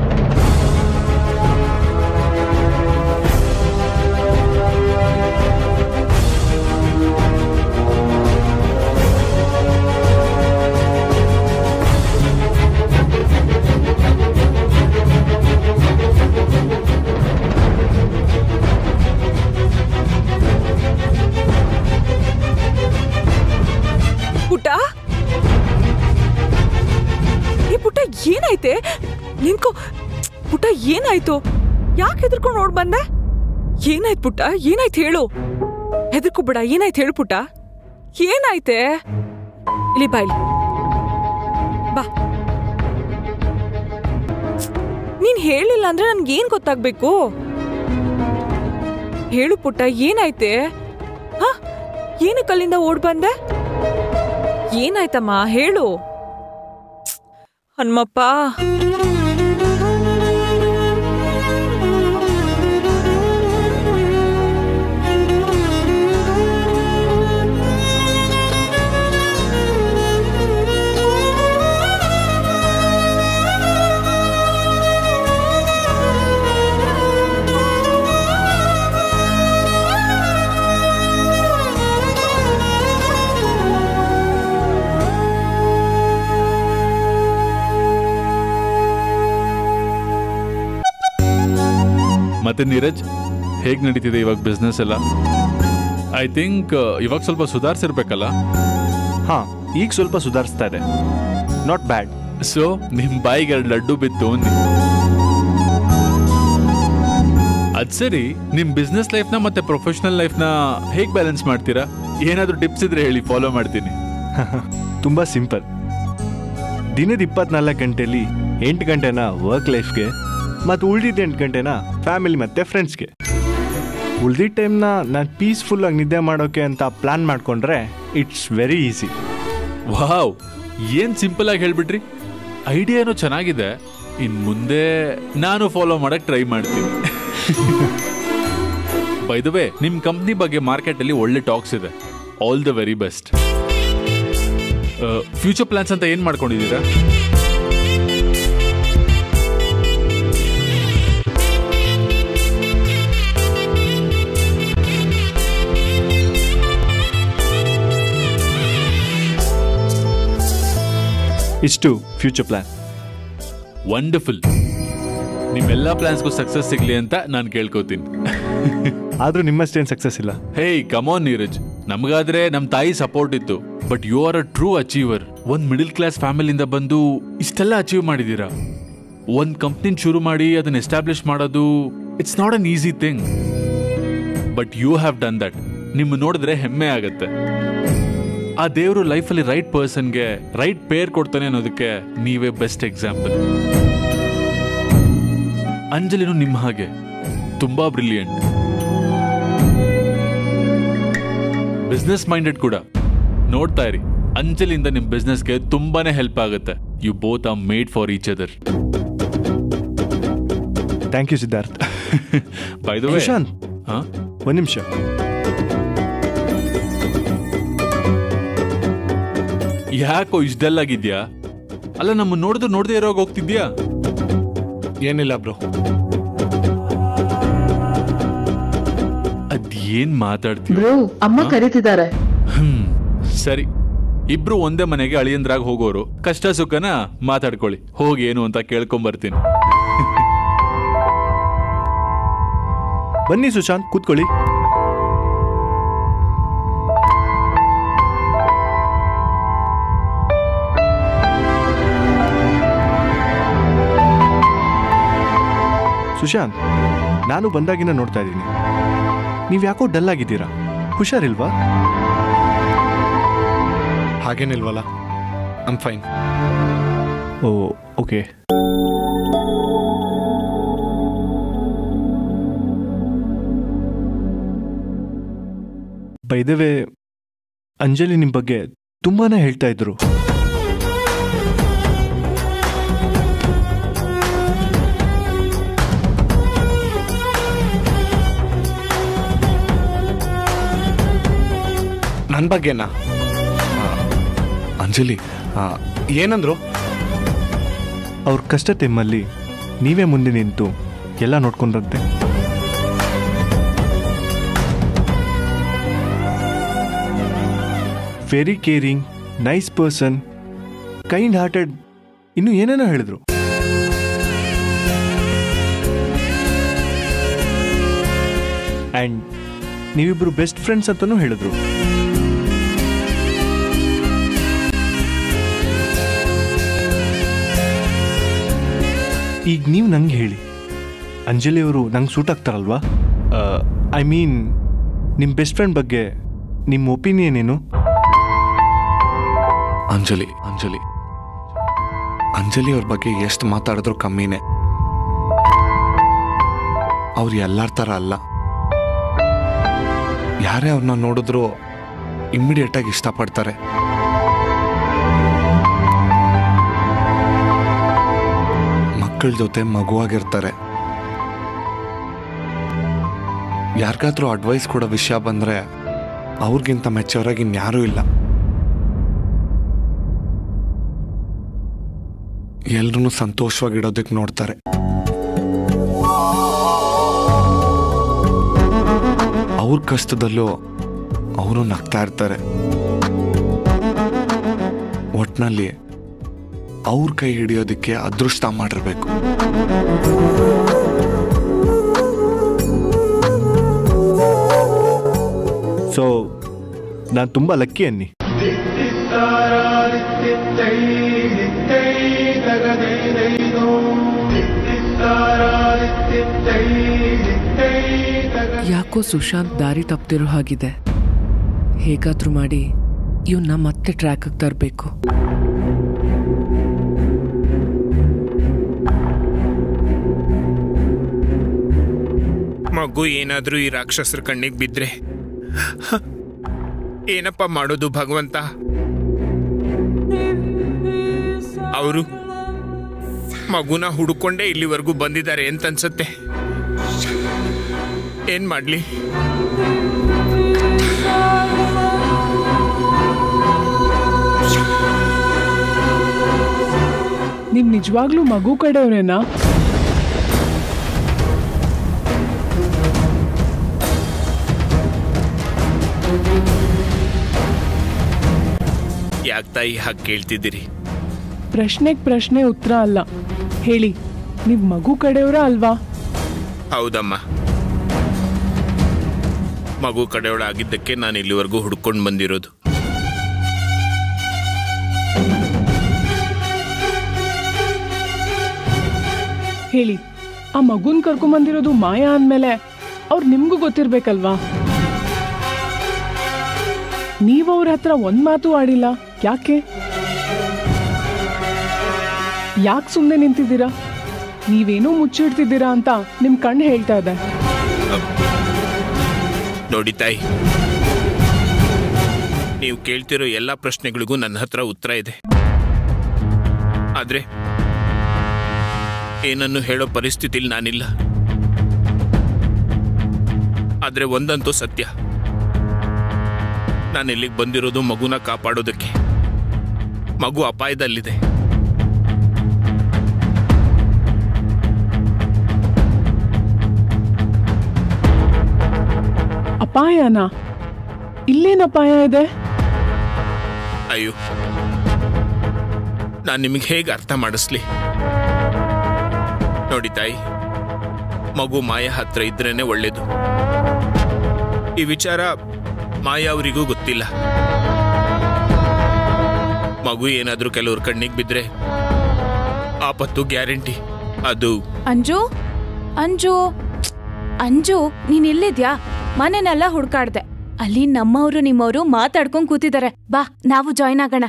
ಪುಟ್ಟ ಏ ಪುಟ್ಟ ಏನಾಯ್ತೆ ನಿನ್ಕೋ ಪುಟ್ಟ ಏನಾಯ್ತು ಯಾಕೆ ಹೆದರ್ಕೊಂಡು ನೋಡ್ ಬಂದೆ ಏನಾಯ್ತು ಪುಟ್ಟ ಏನಾಯ್ತು ಹೇಳು ಹೆದರ್ಕೋಬೇಡ ಏನಾಯ್ತು ಹೇಳು ಪುಟ್ಟ ಏನಾಯ್ತೆ ಇಲ್ಲಿ ಬಾ ಇಲ್ಲಿ ಬಾ ನೀನ್ ಹೇಳಿಲ್ಲ ಅಂದ್ರೆ ನನ್ಗೆ ಏನ್ ಗೊತ್ತಾಗ್ಬೇಕು ಹೇಳು ಪುಟ್ಟ ಏನಾಯ್ತೆ ಹ ಏನಕ್ಕೆ ಅಲ್ಲಿಂದ ಓಡ್ ಬಂದೆ ಏನಾಯ್ತಮ್ಮ ಹೇಳು ಹನುಮಪ್ಪ ಮತ್ತೆ ನೀರಜ್ ಹೇಗೆ ನಡೀತಿದೆ ಇವಾಗ ಬಿಸ್ನೆಸ್ ಎಲ್ಲ ಐ ಥಿಂಕ್ ಇವಾಗ ಸ್ವಲ್ಪ ಸುಧಾರಿಸಿರ್ಬೇಕಲ್ಲ ಹಾ ಈಗ ಸ್ವಲ್ಪ ಸುಧಾರಿಸ್ತಾ ಇದೆ ನಾಟ್ ಬ್ಯಾಡ್ ಸೊ ನಿಮ್ ಬಾಯಿಗೆ ಎರಡು ಲಡ್ಡು ಬಿತ್ತು ಅಂದಿ ಅದ್ ಸರಿ ನಿಮ್ ಬಿಸ್ನೆಸ್ ಲೈಫ್ನ ಮತ್ತೆ ಪ್ರೊಫೆಷನಲ್ ಲೈಫ್ನ ಹೇಗ್ ಬ್ಯಾಲೆನ್ಸ್ ಮಾಡ್ತೀರಾ ಏನಾದ್ರೂ ಟಿಪ್ಸ್ ಇದ್ರೆ ಹೇಳಿ ಫಾಲೋ ಮಾಡ್ತೀನಿ ತುಂಬ ಸಿಂಪಲ್ ದಿನದ ಇಪ್ಪತ್ನಾಲ್ಕು ಗಂಟೆಯಲ್ಲಿ ಎಂಟು ಗಂಟೆನ ವರ್ಕ್ ಲೈಫ್ಗೆ ಮತ್ತು ಉಳಿದಿದ್ದ ಎಂಟು ಗಂಟೆನ ಫ್ಯಾಮಿಲಿ ಮತ್ತು ಫ್ರೆಂಡ್ಸ್ಗೆ ಉಳಿದಿದ್ದ ಟೈಮ್ನ ನಾನು ಪೀಸ್ಫುಲ್ಲಾಗಿ ನಿದ್ದೆ ಮಾಡೋಕೆ ಅಂತ ಪ್ಲ್ಯಾನ್ ಮಾಡಿಕೊಂಡ್ರೆ ಇಟ್ಸ್ ವೆರಿ ಈಸಿ ವಾವ್ ಏನ್ ಸಿಂಪಲ್ ಆಗಿ ಹೇಳ್ಬಿಟ್ರಿ ಐಡಿಯಾ ಏನೋ ಚೆನ್ನಾಗಿದೆ ಇನ್ ಮುಂದೆ ನಾನು ಫಾಲೋ ಮಾಡಕ್ ಟ್ರೈ ಮಾಡ್ತೀನಿ ಬೈ ದ ವೇ ನಿಮ್ ಕಂಪ್ನಿ ಬಗ್ಗೆ ಮಾರ್ಕೆಟ್ ಅಲ್ಲಿ ಒಳ್ಳೆ ಟಾಕ್ಸ್ ಇದೆ all the very best future plans ಅಂತ ಏನ್ ಮಾಡ್ಕೊಂಡಿದ್ದೀರಾ ಇಷ್ಟು ಫ್ಯೂಚರ್ ಪ್ಲ್ಯಾನ್ ವಂಡರ್ಫುಲ್ ನಿಮ್ಮೆಲ್ಲ ಪ್ಲಾನ್ಸ್ಗೂ ಸಕ್ಸಸ್ ಸಿಗ್ಲಿ ಅಂತ ನಾನು ಕೇಳ್ಕೊತೀನಿ ಆದರೂ ನಿಮ್ಮಷ್ಟೇನು ಸಕ್ಸಸ್ ಇಲ್ಲ ಹೇಯ್ ಕಮಾನ್ ನೀರಜ್ ನಮಗಾದ್ರೆ ನಮ್ ತಾಯಿ ಸಪೋರ್ಟ್ ಇತ್ತು but you are a true achiever ಒಂದ್ ಮಿಡಿಲ್ ಕ್ಲಾಸ್ ಫ್ಯಾಮಿಲಿಯಿಂದ ಬಂದು ಇಷ್ಟೆಲ್ಲ ಅಚೀವ್ ಮಾಡಿದೀರಾ ಒಂದ್ ಕಂಪ್ನಿನ ಶುರು ಮಾಡಿ ಅದನ್ನ ಎಸ್ಟಾಬ್ಲಿಷ್ ಮಾಡೋದು it's not an easy thing but you have done that ನಿಮ್ಮ ನೋಡಿದ್ರೆ ಹೆಮ್ಮೆ ಆಗತ್ತೆ ಆ ದೇವರು ಲೈಫಲ್ಲಿ ರೈಟ್ ಪರ್ಸನ್ಗೆ ರೈಟ್ ಪೇರ್ ಕೊಡ್ತಾನೆ ಅನ್ನೋದಕ್ಕೆ ನೀವೇ ಬೆಸ್ಟ್ ಎಕ್ಸಾಂಪಲ್ ಅಂಜಲಿನೂ ನಿಮ್ಮ ಹಾಗೆ ತುಂಬಾ ಬ್ರಿಲಿಯಂಟ್ ಬಿಸ್ನೆಸ್ ಮೈಂಡೆಡ್ ಕೂಡ ನೋಡ್ತಾ ಇರಿ ಅಂಜಲಿಂದ ನಿಮ್ ಬಿಸ್ನೆಸ್ಗೆ ತುಂಬಾನೇ ಹೆಲ್ಪ್ ಆಗುತ್ತೆ you both are made for each other thank you Siddharth by the Nishant ಒಂದು ನಿಮಿಷ ಯಾಕೋ ಇಷ್ಟೆಲ್ಲಾಗಿದ್ಯಾ ಅಲ್ಲ ನಮ್ಮ ನೋಡಿದ್ರು ನೋಡದೆ ಇರೋವಾಗ ಹೋಗ್ತಿದ್ಯಾ ಏನಿಲ್ಲ ಬ್ರೋ ಅದೇನ್ ಮಾತಾಡ್ತೀಯ ಬ್ರೋ ಅಮ್ಮ ಕರೀತಿದ್ದಾರೆ ಹ್ಮ್ ಸರಿ ಇಬ್ರು ಒಂದೇ ಮನೆಗೆ ಅಳಿಯಂದ್ರಾಗ ಹೋಗೋರು ಕಷ್ಟ ಸುಖನ ಮಾತಾಡ್ಕೊಳ್ಳಿ ಹೋಗಿ ಏನು ಅಂತ ಕೇಳ್ಕೊಂಡ್ ಬರ್ತೀನಿ ಬನ್ನಿ ಸುಶಾಂತ್ ಕೂತ್ಕೊಳ್ಳಿ ಸುಶಾಂತ್ ನಾನು ಬಂದಾಗಿನ ನೋಡ್ತಾ ಇದ್ದೀನಿ ನೀವು ಯಾಕೋ ಡಲ್ ಆಗಿದ್ದೀರಾ ಹುಷಾರಿಲ್ವಾ ಹಾಗೇನಿಲ್ವಲ್ಲ I'm fine oh okay by the way Anjali ನಿಮ್ಮ ಬಗ್ಗೆ ತುಂಬಾನೇ ಹೇಳ್ತಾ ಇದ್ರು ನನ್ನ ಬಗ್ಗೆನಾ ಆ, ಅಂಜಲಿ ಆ, ಏನಂದ್ರು ಅವ್ರ ಕಷ್ಟ ಟೈಮಲ್ಲಿ ನೀವೇ ಮುಂದೆ ನಿಂತು ಎಲ್ಲ ನೋಡ್ಕೊಂಡ್ರಂತೆ very caring nice person kind hearted ಇನ್ನು ಏನೇನೋ ಹೇಳಿದ್ರು ಆ್ಯಂಡ್ ನೀವಿಬ್ರು ಬೆಸ್ಟ್ ಫ್ರೆಂಡ್ಸ್ ಅಂತಲೂ ಹೇಳಿದ್ರು ಈಗ ನೀವು ನಂಗೆ ಹೇಳಿ ಅಂಜಲಿ ಅವರು ನಂಗೆ ಸೂಟ್ ಆಗ್ತಾರಲ್ವಾ ಐ ಮೀನ್ ನಿಮ್ಮ ಬೆಸ್ಟ್ ಫ್ರೆಂಡ್ ಬಗ್ಗೆ ನಿಮ್ಮ ಒಪಿನಿಯನ್ ಏನು ಅಂಜಲಿ ಅಂಜಲಿ ಅಂಜಲಿ ಅವ್ರ ಬಗ್ಗೆ ಎಷ್ಟು ಮಾತಾಡಿದ್ರು ಕಮ್ಮಿನೇ ಅವ್ರು ಎಲ್ಲರ ಥರ ಅಲ್ಲ ಯಾರೇ ಅವ್ರನ್ನ ನೋಡಿದ್ರು ಇಮ್ಮಿಡಿಯೇಟ್ ಆಗಿ ಇಷ್ಟಪಡ್ತಾರೆ ಮಕ್ಕಳ ಜೊತೆ ಮಗುವಾಗಿರ್ತಾರೆ ಯಾರಿಗಾದ್ರೂ ಅಡ್ವೈಸ್ ಕೊಡೋ ವಿಷಯ ಬಂದ್ರೆ ಅವ್ರಿಗಿಂತ ಮೆಚ್ಚೋರ್ ಆಗಿ ಇನ್ಯಾರೂ ಇಲ್ಲ ಎಲ್ರೂ ಸಂತೋಷವಾಗಿಡೋದಕ್ಕೆ ನೋಡ್ತಾರೆ ಅವ್ರ ಕಷ್ಟದಲ್ಲೂ ಅವರು ನಗ್ತಾ ಇರ್ತಾರೆ ಒಟ್ನಲ್ಲಿ ಅವ್ರ ಕೈ ಹಿಡಿಯೋದಕ್ಕೆ ಅದೃಷ್ಟ ಮಾಡಿರ್ಬೇಕು ಸೊ ನಾನು ತುಂಬ ಲಕ್ಕಿ ಅನ್ನಿ ಯಾಕೋ ಸುಶಾಂತ್ ದಾರಿ ತಪ್ತಿರೋ ಹಾಗಿದೆ ಹೇಗಾದ್ರೂ ಮಾಡಿ ಇವನ್ನ ಮತ್ತೆ ಟ್ರ್ಯಾಕಿಗೆ ತರಬೇಕು ಮಗು ಏನಾದ್ರೂ ಈ ರಾಕ್ಷಸರ ಕಣ್ಣಿಗೆ ಬಿದ್ರೆ ಹ, ಏನಪ್ಪ ಮಾಡೋದು ಭಗವಂತ ಅವರು ಮಗುನ ಹುಡುಕೊಂಡೇ ಇಲ್ಲಿವರೆಗೂ ಬಂದಿದ್ದಾರೆ ಅಂತ ಅನ್ಸತ್ತೆ ಏನ್ ಮಾಡ್ಲಿ ನೀವ್ ನಿಜವಾಗ್ಲೂ ಮಗು ಕಡೆಯವ್ರೇನಾ ಯಾಕೆ ತಾಯಿ ಹಾಗೆ ಕೇಳ್ತಿದ್ದೀರಿ ಪ್ರಶ್ನೆಗ್ ಪ್ರಶ್ನೆ ಉತ್ತರ ಅಲ್ಲ ಹೇಳಿ ನೀವ್ ಮಗು ಕಡೆಯವರ ಅಲ್ವಾ ಹೌದಮ್ಮ ಮಗು ಕಡೆಯವಳಾಗಿದ್ದಕ್ಕೆ ನಾನು ಇಲ್ಲಿವರೆಗೂ ಹುಡ್ಕೊಂಡು ಬಂದಿರೋದು ಹೇಳಿ ಆ ಮಗುನ್ ಕರ್ಕೊಂಬಂದಿರೋದು ಮಾಯಾ ಅಂದ್ಮೇಲೆ ಅವ್ರು ನಿಮ್ಗೂ ಗೊತ್ತಿರ್ಬೇಕಲ್ವಾ ನೀವು ಅವ್ರ ಹತ್ರ ಒಂದ್ ಮಾತು ಆಡಿಲ್ಲ ಯಾಕೆ ಯಾಕೆ ಸುಮ್ಮನೆ ನಿಂತಿದ್ದೀರಾ ನೀವೇನೋ ಮುಚ್ಚಿಡ್ತಿದ್ದೀರಾ ಅಂತ ನಿಮ್ ಕಣ್ಣು ಹೇಳ್ತಾ ಇದೆ ನೋಡಿ ತಾಯಿ ನೀವು ಕೇಳ್ತಿರೋ ಎಲ್ಲ ಪ್ರಶ್ನೆಗಳಿಗೂ ನನ್ನ ಹತ್ರ ಉತ್ತರ ಇದೆ ಆದ್ರೆ ಏನನ್ನು ಹೇಳೋ ಪರಿಸ್ಥಿತಿಲಿ ನಾನಿಲ್ಲ ಆದ್ರೆ ಒಂದಂತೂ ಸತ್ಯ ನಾನು ಇಲ್ಲಿಗೆ ಬಂದಿರೋದು ಮಗುನ ಕಾಪಾಡೋದಕ್ಕೆ ಮಗು ಅಪಾಯದಲ್ಲಿದೆ ಅಪಾಯನ ಇಲ್ಲೇನ್ ಅಪಾಯ ಇದೆ ಅಯ್ಯೋ ನಾನು ನಿಮಗೆ ಹೇಗೆ ಅರ್ಥ ಮಾಡಿಸ್ಲಿ ನೋಡಿ ತಾಯಿ ಮಗು ಮಾಯ ಹತ್ರ ಇದ್ರೇನೆ ಒಳ್ಳೇದು ಈ ವಿಚಾರ ಮಾಯ ಅವರಿಗೂ ಗೊತ್ತಿಲ್ಲ ಮಗು ಏನಾದ್ರೂ ಕೆಲವ್ರ ಕಣ್ಣಿಗೆ ಬಿದ್ರೆ ಆಪತ್ತು ಗ್ಯಾರಂಟಿ ಅದು ಅಂಜು ಅಂಜು ಅಂಜು ನೀನ್ ಎಲ್ಲಿದ್ಯಾ ಮನೆನೆಲ್ಲ ಹುಡ್ಕಾಡ್ದೆ ಅಲ್ಲಿ ನಮ್ಮವ್ರು ನಿಮ್ಮವ್ರು ಮಾತಾಡ್ಕೊಂಡ್ ಕೂತಿದ್ದಾರೆ ಬಾ ನಾವು ಜಾಯ್ನ್ ಆಗೋಣ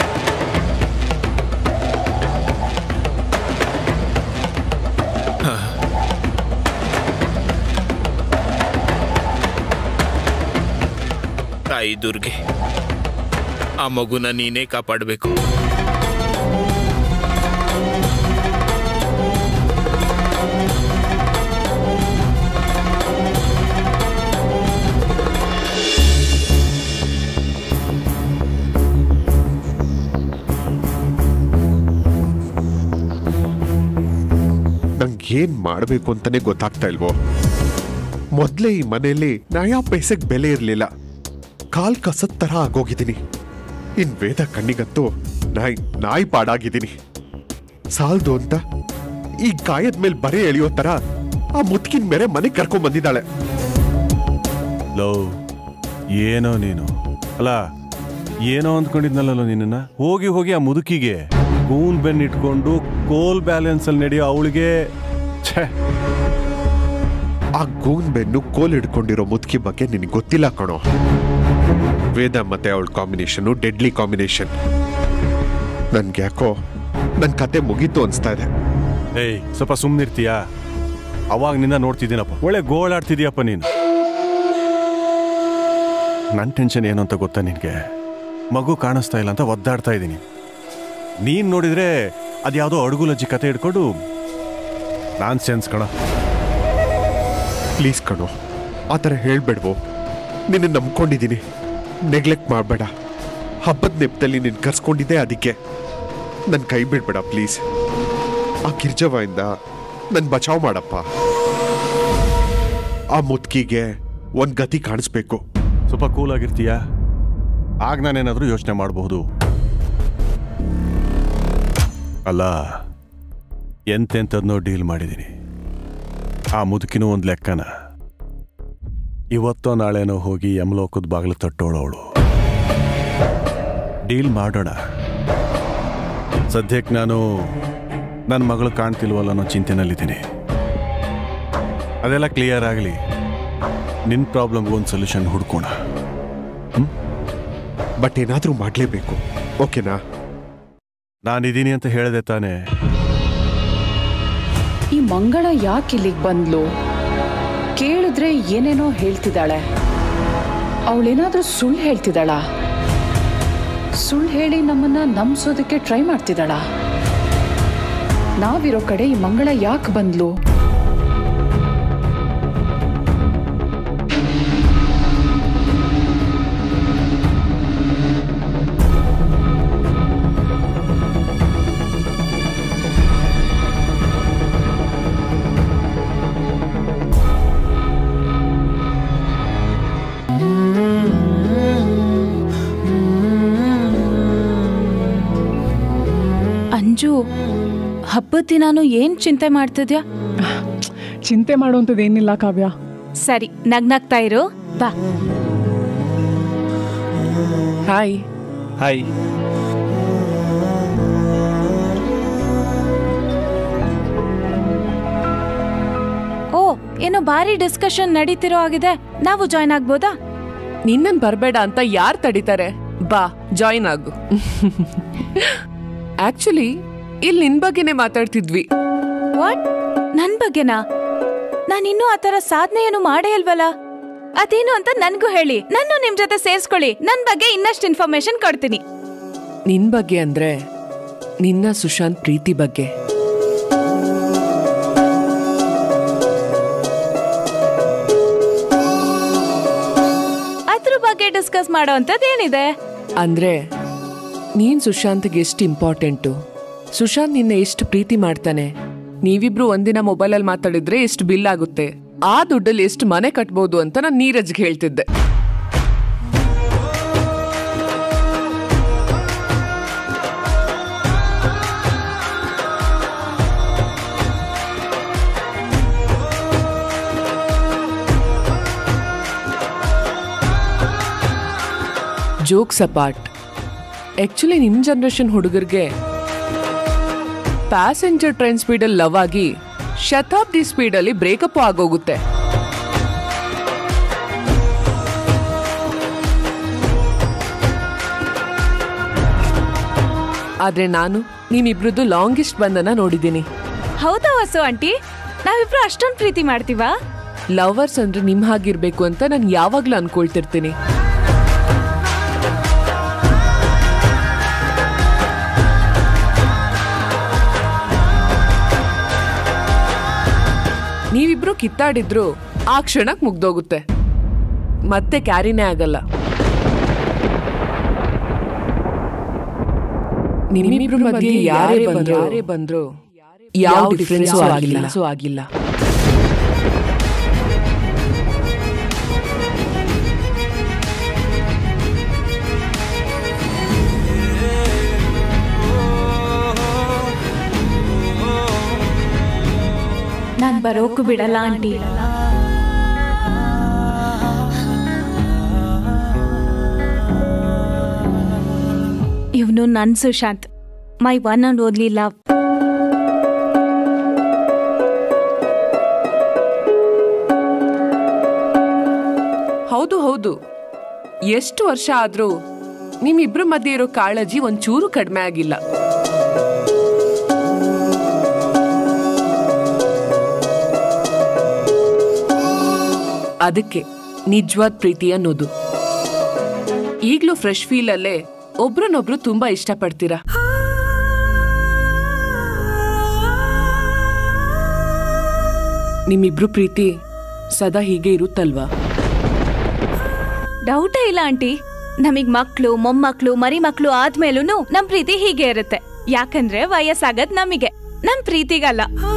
ತಾಯಿ ದುರ್ಗೆ ಆ ಮಗುನ ನೀನೇ ಕಾಪಾಡಬೇಕು ನಂಗೆ ಏನ್ ಮಾಡ್ಬೇಕು ಅಂತಾನೆ ಗೊತ್ತಾಗ್ತಾ ಇಲ್ವೋ ಮೊದ್ಲೇ ಈ ಮನೆಯಲ್ಲಿ ನಯಾ ಪೈಸೆಗ್ ಬೆಲೆ ಇರ್ಲಿಲ್ಲ ಕಾಲ್ ಕಸದ್ ತರ ಆಗೋಗಿದ್ದೀನಿ ಇನ್ ವೇದ ಕಣ್ಣಿಗಂತೂ ನಾಯಿ ನಾಯಿ ಪಾಡಾಗಿದ್ದೀನಿ ಸಾಲ್ದು ಅಂತ ಈ ಗಾಯದ ಮೇಲೆ ಬರೆ ಎಳೆಯೋ ತರ ಆ ಮುತ್ಕಿನ ಮೇರೆ ಮನೆಗೆ ಕರ್ಕೊಂಡ್ ಬಂದಿದ್ದಾಳೆ ಲೋ ಏನೋ ನೀನು ಅಲ್ಲ ಏನೋ ಅಂದ್ಕೊಂಡಿದ್ನಲ್ಲ ನಿನ್ನ ಹೋಗಿ ಹೋಗಿ ಆ ಮುದುಕಿಗೆ ಗೂನ್ ಬೆನ್ ಇಟ್ಕೊಂಡು ಕೋಲ್ ಬ್ಯಾಲೆನ್ಸ್ ಅಲ್ಲಿ ನಡೆಯೋ ಅವಳಿಗೆ ಛೇ ಆ ಗೂನ್ ಬೆನ್ನು ಕೋಲ್ ಹಿಡ್ಕೊಂಡಿರೋ ಮುದುಕಿ ಬಗ್ಗೆ ನಿನಗೆ ಗೊತ್ತಿಲ್ಲ ಕಣೋ ವೇದ ಮತ್ತೆ ಅವಳ ಕಾಂಬಿನೇಷನ್ ಡೆಡ್ಲಿ ಕಾಂಬಿನೇಷನ್ ನನ್ಗೆ ಯಾಕೋ ನನ್ ಕತೆ ಮುಗೀತು ಅನ್ಸ್ತಾ ಇದೆ ಏಯ್ ಸ್ವಲ್ಪ ಸುಮ್ಮನಿರ್ತೀಯಾ ಅವಾಗ ನಿನ್ನ ನೋಡ್ತಿದ್ದೀನಪ್ಪ ಒಳ್ಳೆ ಗೋಳಾಡ್ತಿದ್ಯಪ್ಪ ನೀನು ನನ್ನ ಟೆನ್ಷನ್ ಏನು ಅಂತ ಗೊತ್ತಾ ನಿನಗೆ ಮಗು ಕಾಣಿಸ್ತಾ ಇಲ್ಲ ಅಂತ ಒದ್ದಾಡ್ತಾ ಇದ್ದೀನಿ ನೀನ್ ನೋಡಿದ್ರೆ ಅದ್ಯಾವುದೋ ಅಡುಗುಲಜ್ಜಿ ಕತೆ ಹಿಡ್ಕೊಂಡು ನಾನ್ ಸೆನ್ಸ್ ಕಣ ಪ್ಲೀಸ್ ಕಣೋ ಆ ಥರ ಹೇಳ್ಬೇಡ್ವೋ ನಿನ್ನ ನಂಬ್ಕೊಂಡಿದ್ದೀನಿ ನೆಗ್ಲೆಕ್ಟ್ ಮಾಡಬೇಡ ಹಬ್ಬದ ನೆಪದಲ್ಲಿ ನಿನ್ ಕರ್ಸ್ಕೊಂಡಿದ್ದೆ ಅದಕ್ಕೆ ನನ್ನ ಕೈ ಬಿಡ್ಬೇಡ ಪ್ಲೀಸ್ ಆ ಗಿರ್ಜವಾಗಿಂದ ನನ್ ಬಚಾವ್ ಮಾಡಪ್ಪ ಆ ಮುತ್ಕಿಗೆ ಒಂದ್ ಗತಿ ಕಾಣಿಸ್ಬೇಕು ಸ್ವಲ್ಪ ಕೂಲ್ ಆಗಿರ್ತೀಯಾ ಆಗ ನಾನೇನಾದ್ರೂ ಯೋಚನೆ ಮಾಡಬಹುದು ಅಲ್ಲ ಎಂತೆಂಥದ್ನೋ ಡೀಲ್ ಮಾಡಿದ್ದೀನಿ ಆ ಮುದುಕಿನೂ ಒಂದು ಲೆಕ್ಕನ ಇವತ್ತೋ ನಾಳೆನೋ ಹೋಗಿ ಯಮಲೋಕದ ಬಾಗಿಲು ತಟ್ಟೋಳವಳು ಡೀಲ್ ಮಾಡೋಣ ಸದ್ಯಕ್ಕೆ ನಾನು ನನ್ನ ಮಗಳು ಕಾಣ್ತಿಲ್ವಲ್ಲ ಅನ್ನೋ ಚಿಂತೆನಲ್ಲಿದ್ದೀನಿ ಅದೆಲ್ಲ ಕ್ಲಿಯರ್ ಆಗಲಿ ನಿನ್ನ ಪ್ರಾಬ್ಲಮ್ಗೆ ಒಂದು ಸೊಲ್ಯೂಷನ್ ಹುಡ್ಕೋಣ ಬಟ್ ಏನಾದ್ರೂ ಮಾಡ್ಲೇಬೇಕು ಓಕೆನಾ ನಾನಿದ್ದೀನಿ ಅಂತ ಹೇಳಿದೆ ತಾನೇ ಈ ಮಂಗಳ ಯಾಕೆ ಇಲ್ಲಿಗೆ ಬಂದ್ಲು ಕೇಳಿದ್ರೆ ಏನೇನೋ ಹೇಳ್ತಿದ್ದಾಳೆ ಅವಳೇನಾದ್ರೂ ಸುಳ್ಳು ಹೇಳ್ತಿದ್ದಾಳ ಸುಳ್ಳು ಹೇಳಿ ನಮ್ಮನ್ನ ನಂಬಿಸೋದಕ್ಕೆ ಟ್ರೈ ಮಾಡ್ತಿದ್ದಾಳ ನಾವಿರೋ ಕಡೆ ಈ ಮಂಗಳ ಯಾಕೆ ಬಂದ್ಲು ಅಂಜು ಹಬ್ಬದ ದಿನಾನು ಏನ್ ಚಿಂತೆ ಮಾಡ್ತಿದ್ಯಾ ಚಿಂತೆ ಮಾಡುವಂಥದ್ದೇನಿಲ್ಲ ಕಾವ್ಯ ಸರಿ ನಗ್ನಗ್ತಾ ಇರು ಬಾ ಹಾಯ್ ಹಾಯ್ ಓ ಏನೋ ಭಾರಿ ಡಿಸ್ಕಷನ್ ನಡೀತಿರೋ ಆಗಿದೆ ನಾವು ಜಾಯ್ನ್ ಆಗ್ಬೋದಾ ನಿನ್ನನ್ ಬರ್ಬೇಡ ಅಂತ ಯಾರು ತಡಿತಾರೆ ಬಾ ಜಾಯಿನ್ ಆಗು ಆಕ್ಚುಲಿ ಇಲ್ಲಿ ನಿನ್ ಬಗ್ಗೆನೇ ಮಾತಾಡ್ತಿದ್ವಿ ವಾಟ್ ನನ್ ಬಗ್ಗೆನಾ ನಾನಿನ್ನೂ ಆ ಥರ ಸಾಧನೆ ಏನು ಮಾಡೇ ಇಲ್ವಲ್ಲ ಅದೇನು ಅಂತ ನನ್ಗೂ ಹೇಳಿ ನಾನು ನಿಮ್ ಜೊತೆ ಸೇರ್ಸ್ಕೊಳ್ಳಿ ನನ್ ಬಗ್ಗೆ ಇನ್ನಷ್ಟು ಇನ್ಫಾರ್ಮೇಶನ್ ಕೊಡ್ತೀನಿ ನಿನ್ ಬಗ್ಗೆ ಅಂದ್ರೆ ನಿನ್ನ ಸುಶಾಂತ್ ಪ್ರೀತಿ ಬಗ್ಗೆ ಅದ್ರ ಬಗ್ಗೆ ಡಿಸ್ಕಸ್ ಮಾಡೋ ಏನಿದೆ ಅಂದ್ರೆ ನೀನ್ ಸುಶಾಂತ್ಗೆ ಎಷ್ಟು ಇಂಪಾರ್ಟೆಂಟು ಸುಶಾಂತ್ ನಿನ್ನ ಎಷ್ಟು ಪ್ರೀತಿ ಮಾಡ್ತಾನೆ ನೀವಿಬ್ರು ಒಂದಿನ ಮೊಬೈಲಲ್ಲಿ ಮಾತಾಡಿದ್ರೆ ಎಷ್ಟು ಬಿಲ್ ಆಗುತ್ತೆ ಆ ದುಡ್ಡಲ್ಲಿ ಎಷ್ಟು ಮನೆ ಕಟ್ಬೋದು ಅಂತ ನಾನು ನೀರಜ್ಗೆ ಹೇಳ್ತಿದ್ದೆ ಜೋಕ್ಸ್ ಅಪಾರ್ಟ್ ಆಕ್ಚುಲಿ ನಿಮ್ಮ ಜನ್ರೇಷನ್ ಹುಡುಗರಿಗೆ ಪ್ಯಾಸೆಂಜರ್ ಟ್ರೈನ್ ಸ್ಪೀಡಲ್ಲಿ ಲವ್ ಆಗಿ ಶತಾಬ್ದಿ ಸ್ಪೀಡಲ್ಲಿ ಬ್ರೇಕಪ್ ಆಗೋಗುತ್ತೆ ಆದ್ರೆ ನಾನು ನಿಮ್ಮಿಬ್ರದ್ದು ಲಾಂಗೆಸ್ಟ್ ಬಂಧನ ನೋಡಿದ್ದೀನಿ ಹೌದಾ ವಸು ಆಂಟಿ ನಾವಿಬ್ರು ಅಷ್ಟೊಂದು ಪ್ರೀತಿ ಮಾಡ್ತೀವಾ ಲವರ್ಸ್ ಅಂದ್ರೆ ನಿಮ್ ಹಾಗಿರ್ಬೇಕು ಅಂತ ನಾನು ಯಾವಾಗ್ಲೂ ಅನ್ಕೊಳ್ತಿರ್ತೀನಿ ನೀವಿಬ್ರು ಕಿತ್ತಾಡಿದ್ರು ಆ ಕ್ಷಣಕ್ ಮುಗ್ದೋಗುತ್ತೆ ಮತ್ತೆ ಕ್ಯಾರಿನೇ ಆಗಲ್ಲ ನಿಮ್ಮಿಬ್ರು ಮಧ್ಯೆ ಯಾರೇ ಬಂದ್ರು ಯಾರೇ ಬಂದ್ರು ಯಾವ ಡಿಫ್ರೆನ್ಸು ಆಗಿಲ್ಲ ಆಗಿಲ್ಲ ನಾನ್ ಬರೋಕು ಬಿಡಲ್ಲ ಆಂಟಿ ಇವನು ನನ್ Sushant my one and only love ಹೌದು ಹೌದು ಎಷ್ಟು ವರ್ಷ ಆದ್ರೂ ನಿಮ್ಮಿಬ್ರ ಮಧ್ಯೆ ಇರೋ ಕಾಳಜಿ ಒಂಚೂರು ಕಡಿಮೆ ಆಗಿಲ್ಲ ಅದಕ್ಕೆ ನಿಜವಾದ ಪ್ರೀತಿ ಅನ್ನೋದು ಈಗ್ಲೂ ಫ್ರೆಶ್ ಫೀಲ್ ಅಲ್ಲೇ ಒಬ್ರನ್ನೊಬ್ರು ತುಂಬಾ ಇಷ್ಟಪಡ್ತೀರಾ ನಿಮ್ಮಿಬ್ರು ಪ್ರೀತಿ ಸದಾ ಹೀಗೆ ಇರುತ್ತಲ್ವಾ ಡೌಟೇ ಇಲ್ಲ ಆಂಟಿ ನಮಗ್ ಮಕ್ಳು ಮೊಮ್ಮಕ್ಳು ಮರಿ ಮಕ್ಳು ಆದ್ಮೇಲೂ ನಮ್ ಪ್ರೀತಿ ಹೀಗೆ ಇರುತ್ತೆ ಯಾಕಂದ್ರೆ ವಯಸ್ಸಾಗದ್ ನಮಗೆ ನಮ್ ಪ್ರೀತಿಗಲ್ಲ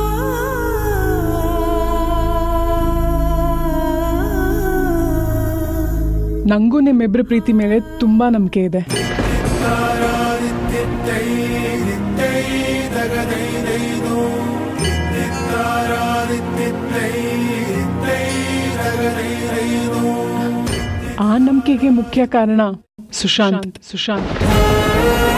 ನಂಗೂ ನಿಮ್ಮಿಬ್ರ ಪ್ರೀತಿ ಮೇಲೆ ತುಂಬಾ ನಂಬಿಕೆ ಇದೆ ಆ ನಂಬಿಕೆಗೆ ಮುಖ್ಯ ಕಾರಣ ಸುಶಾಂತ್ ಸುಶಾಂತ್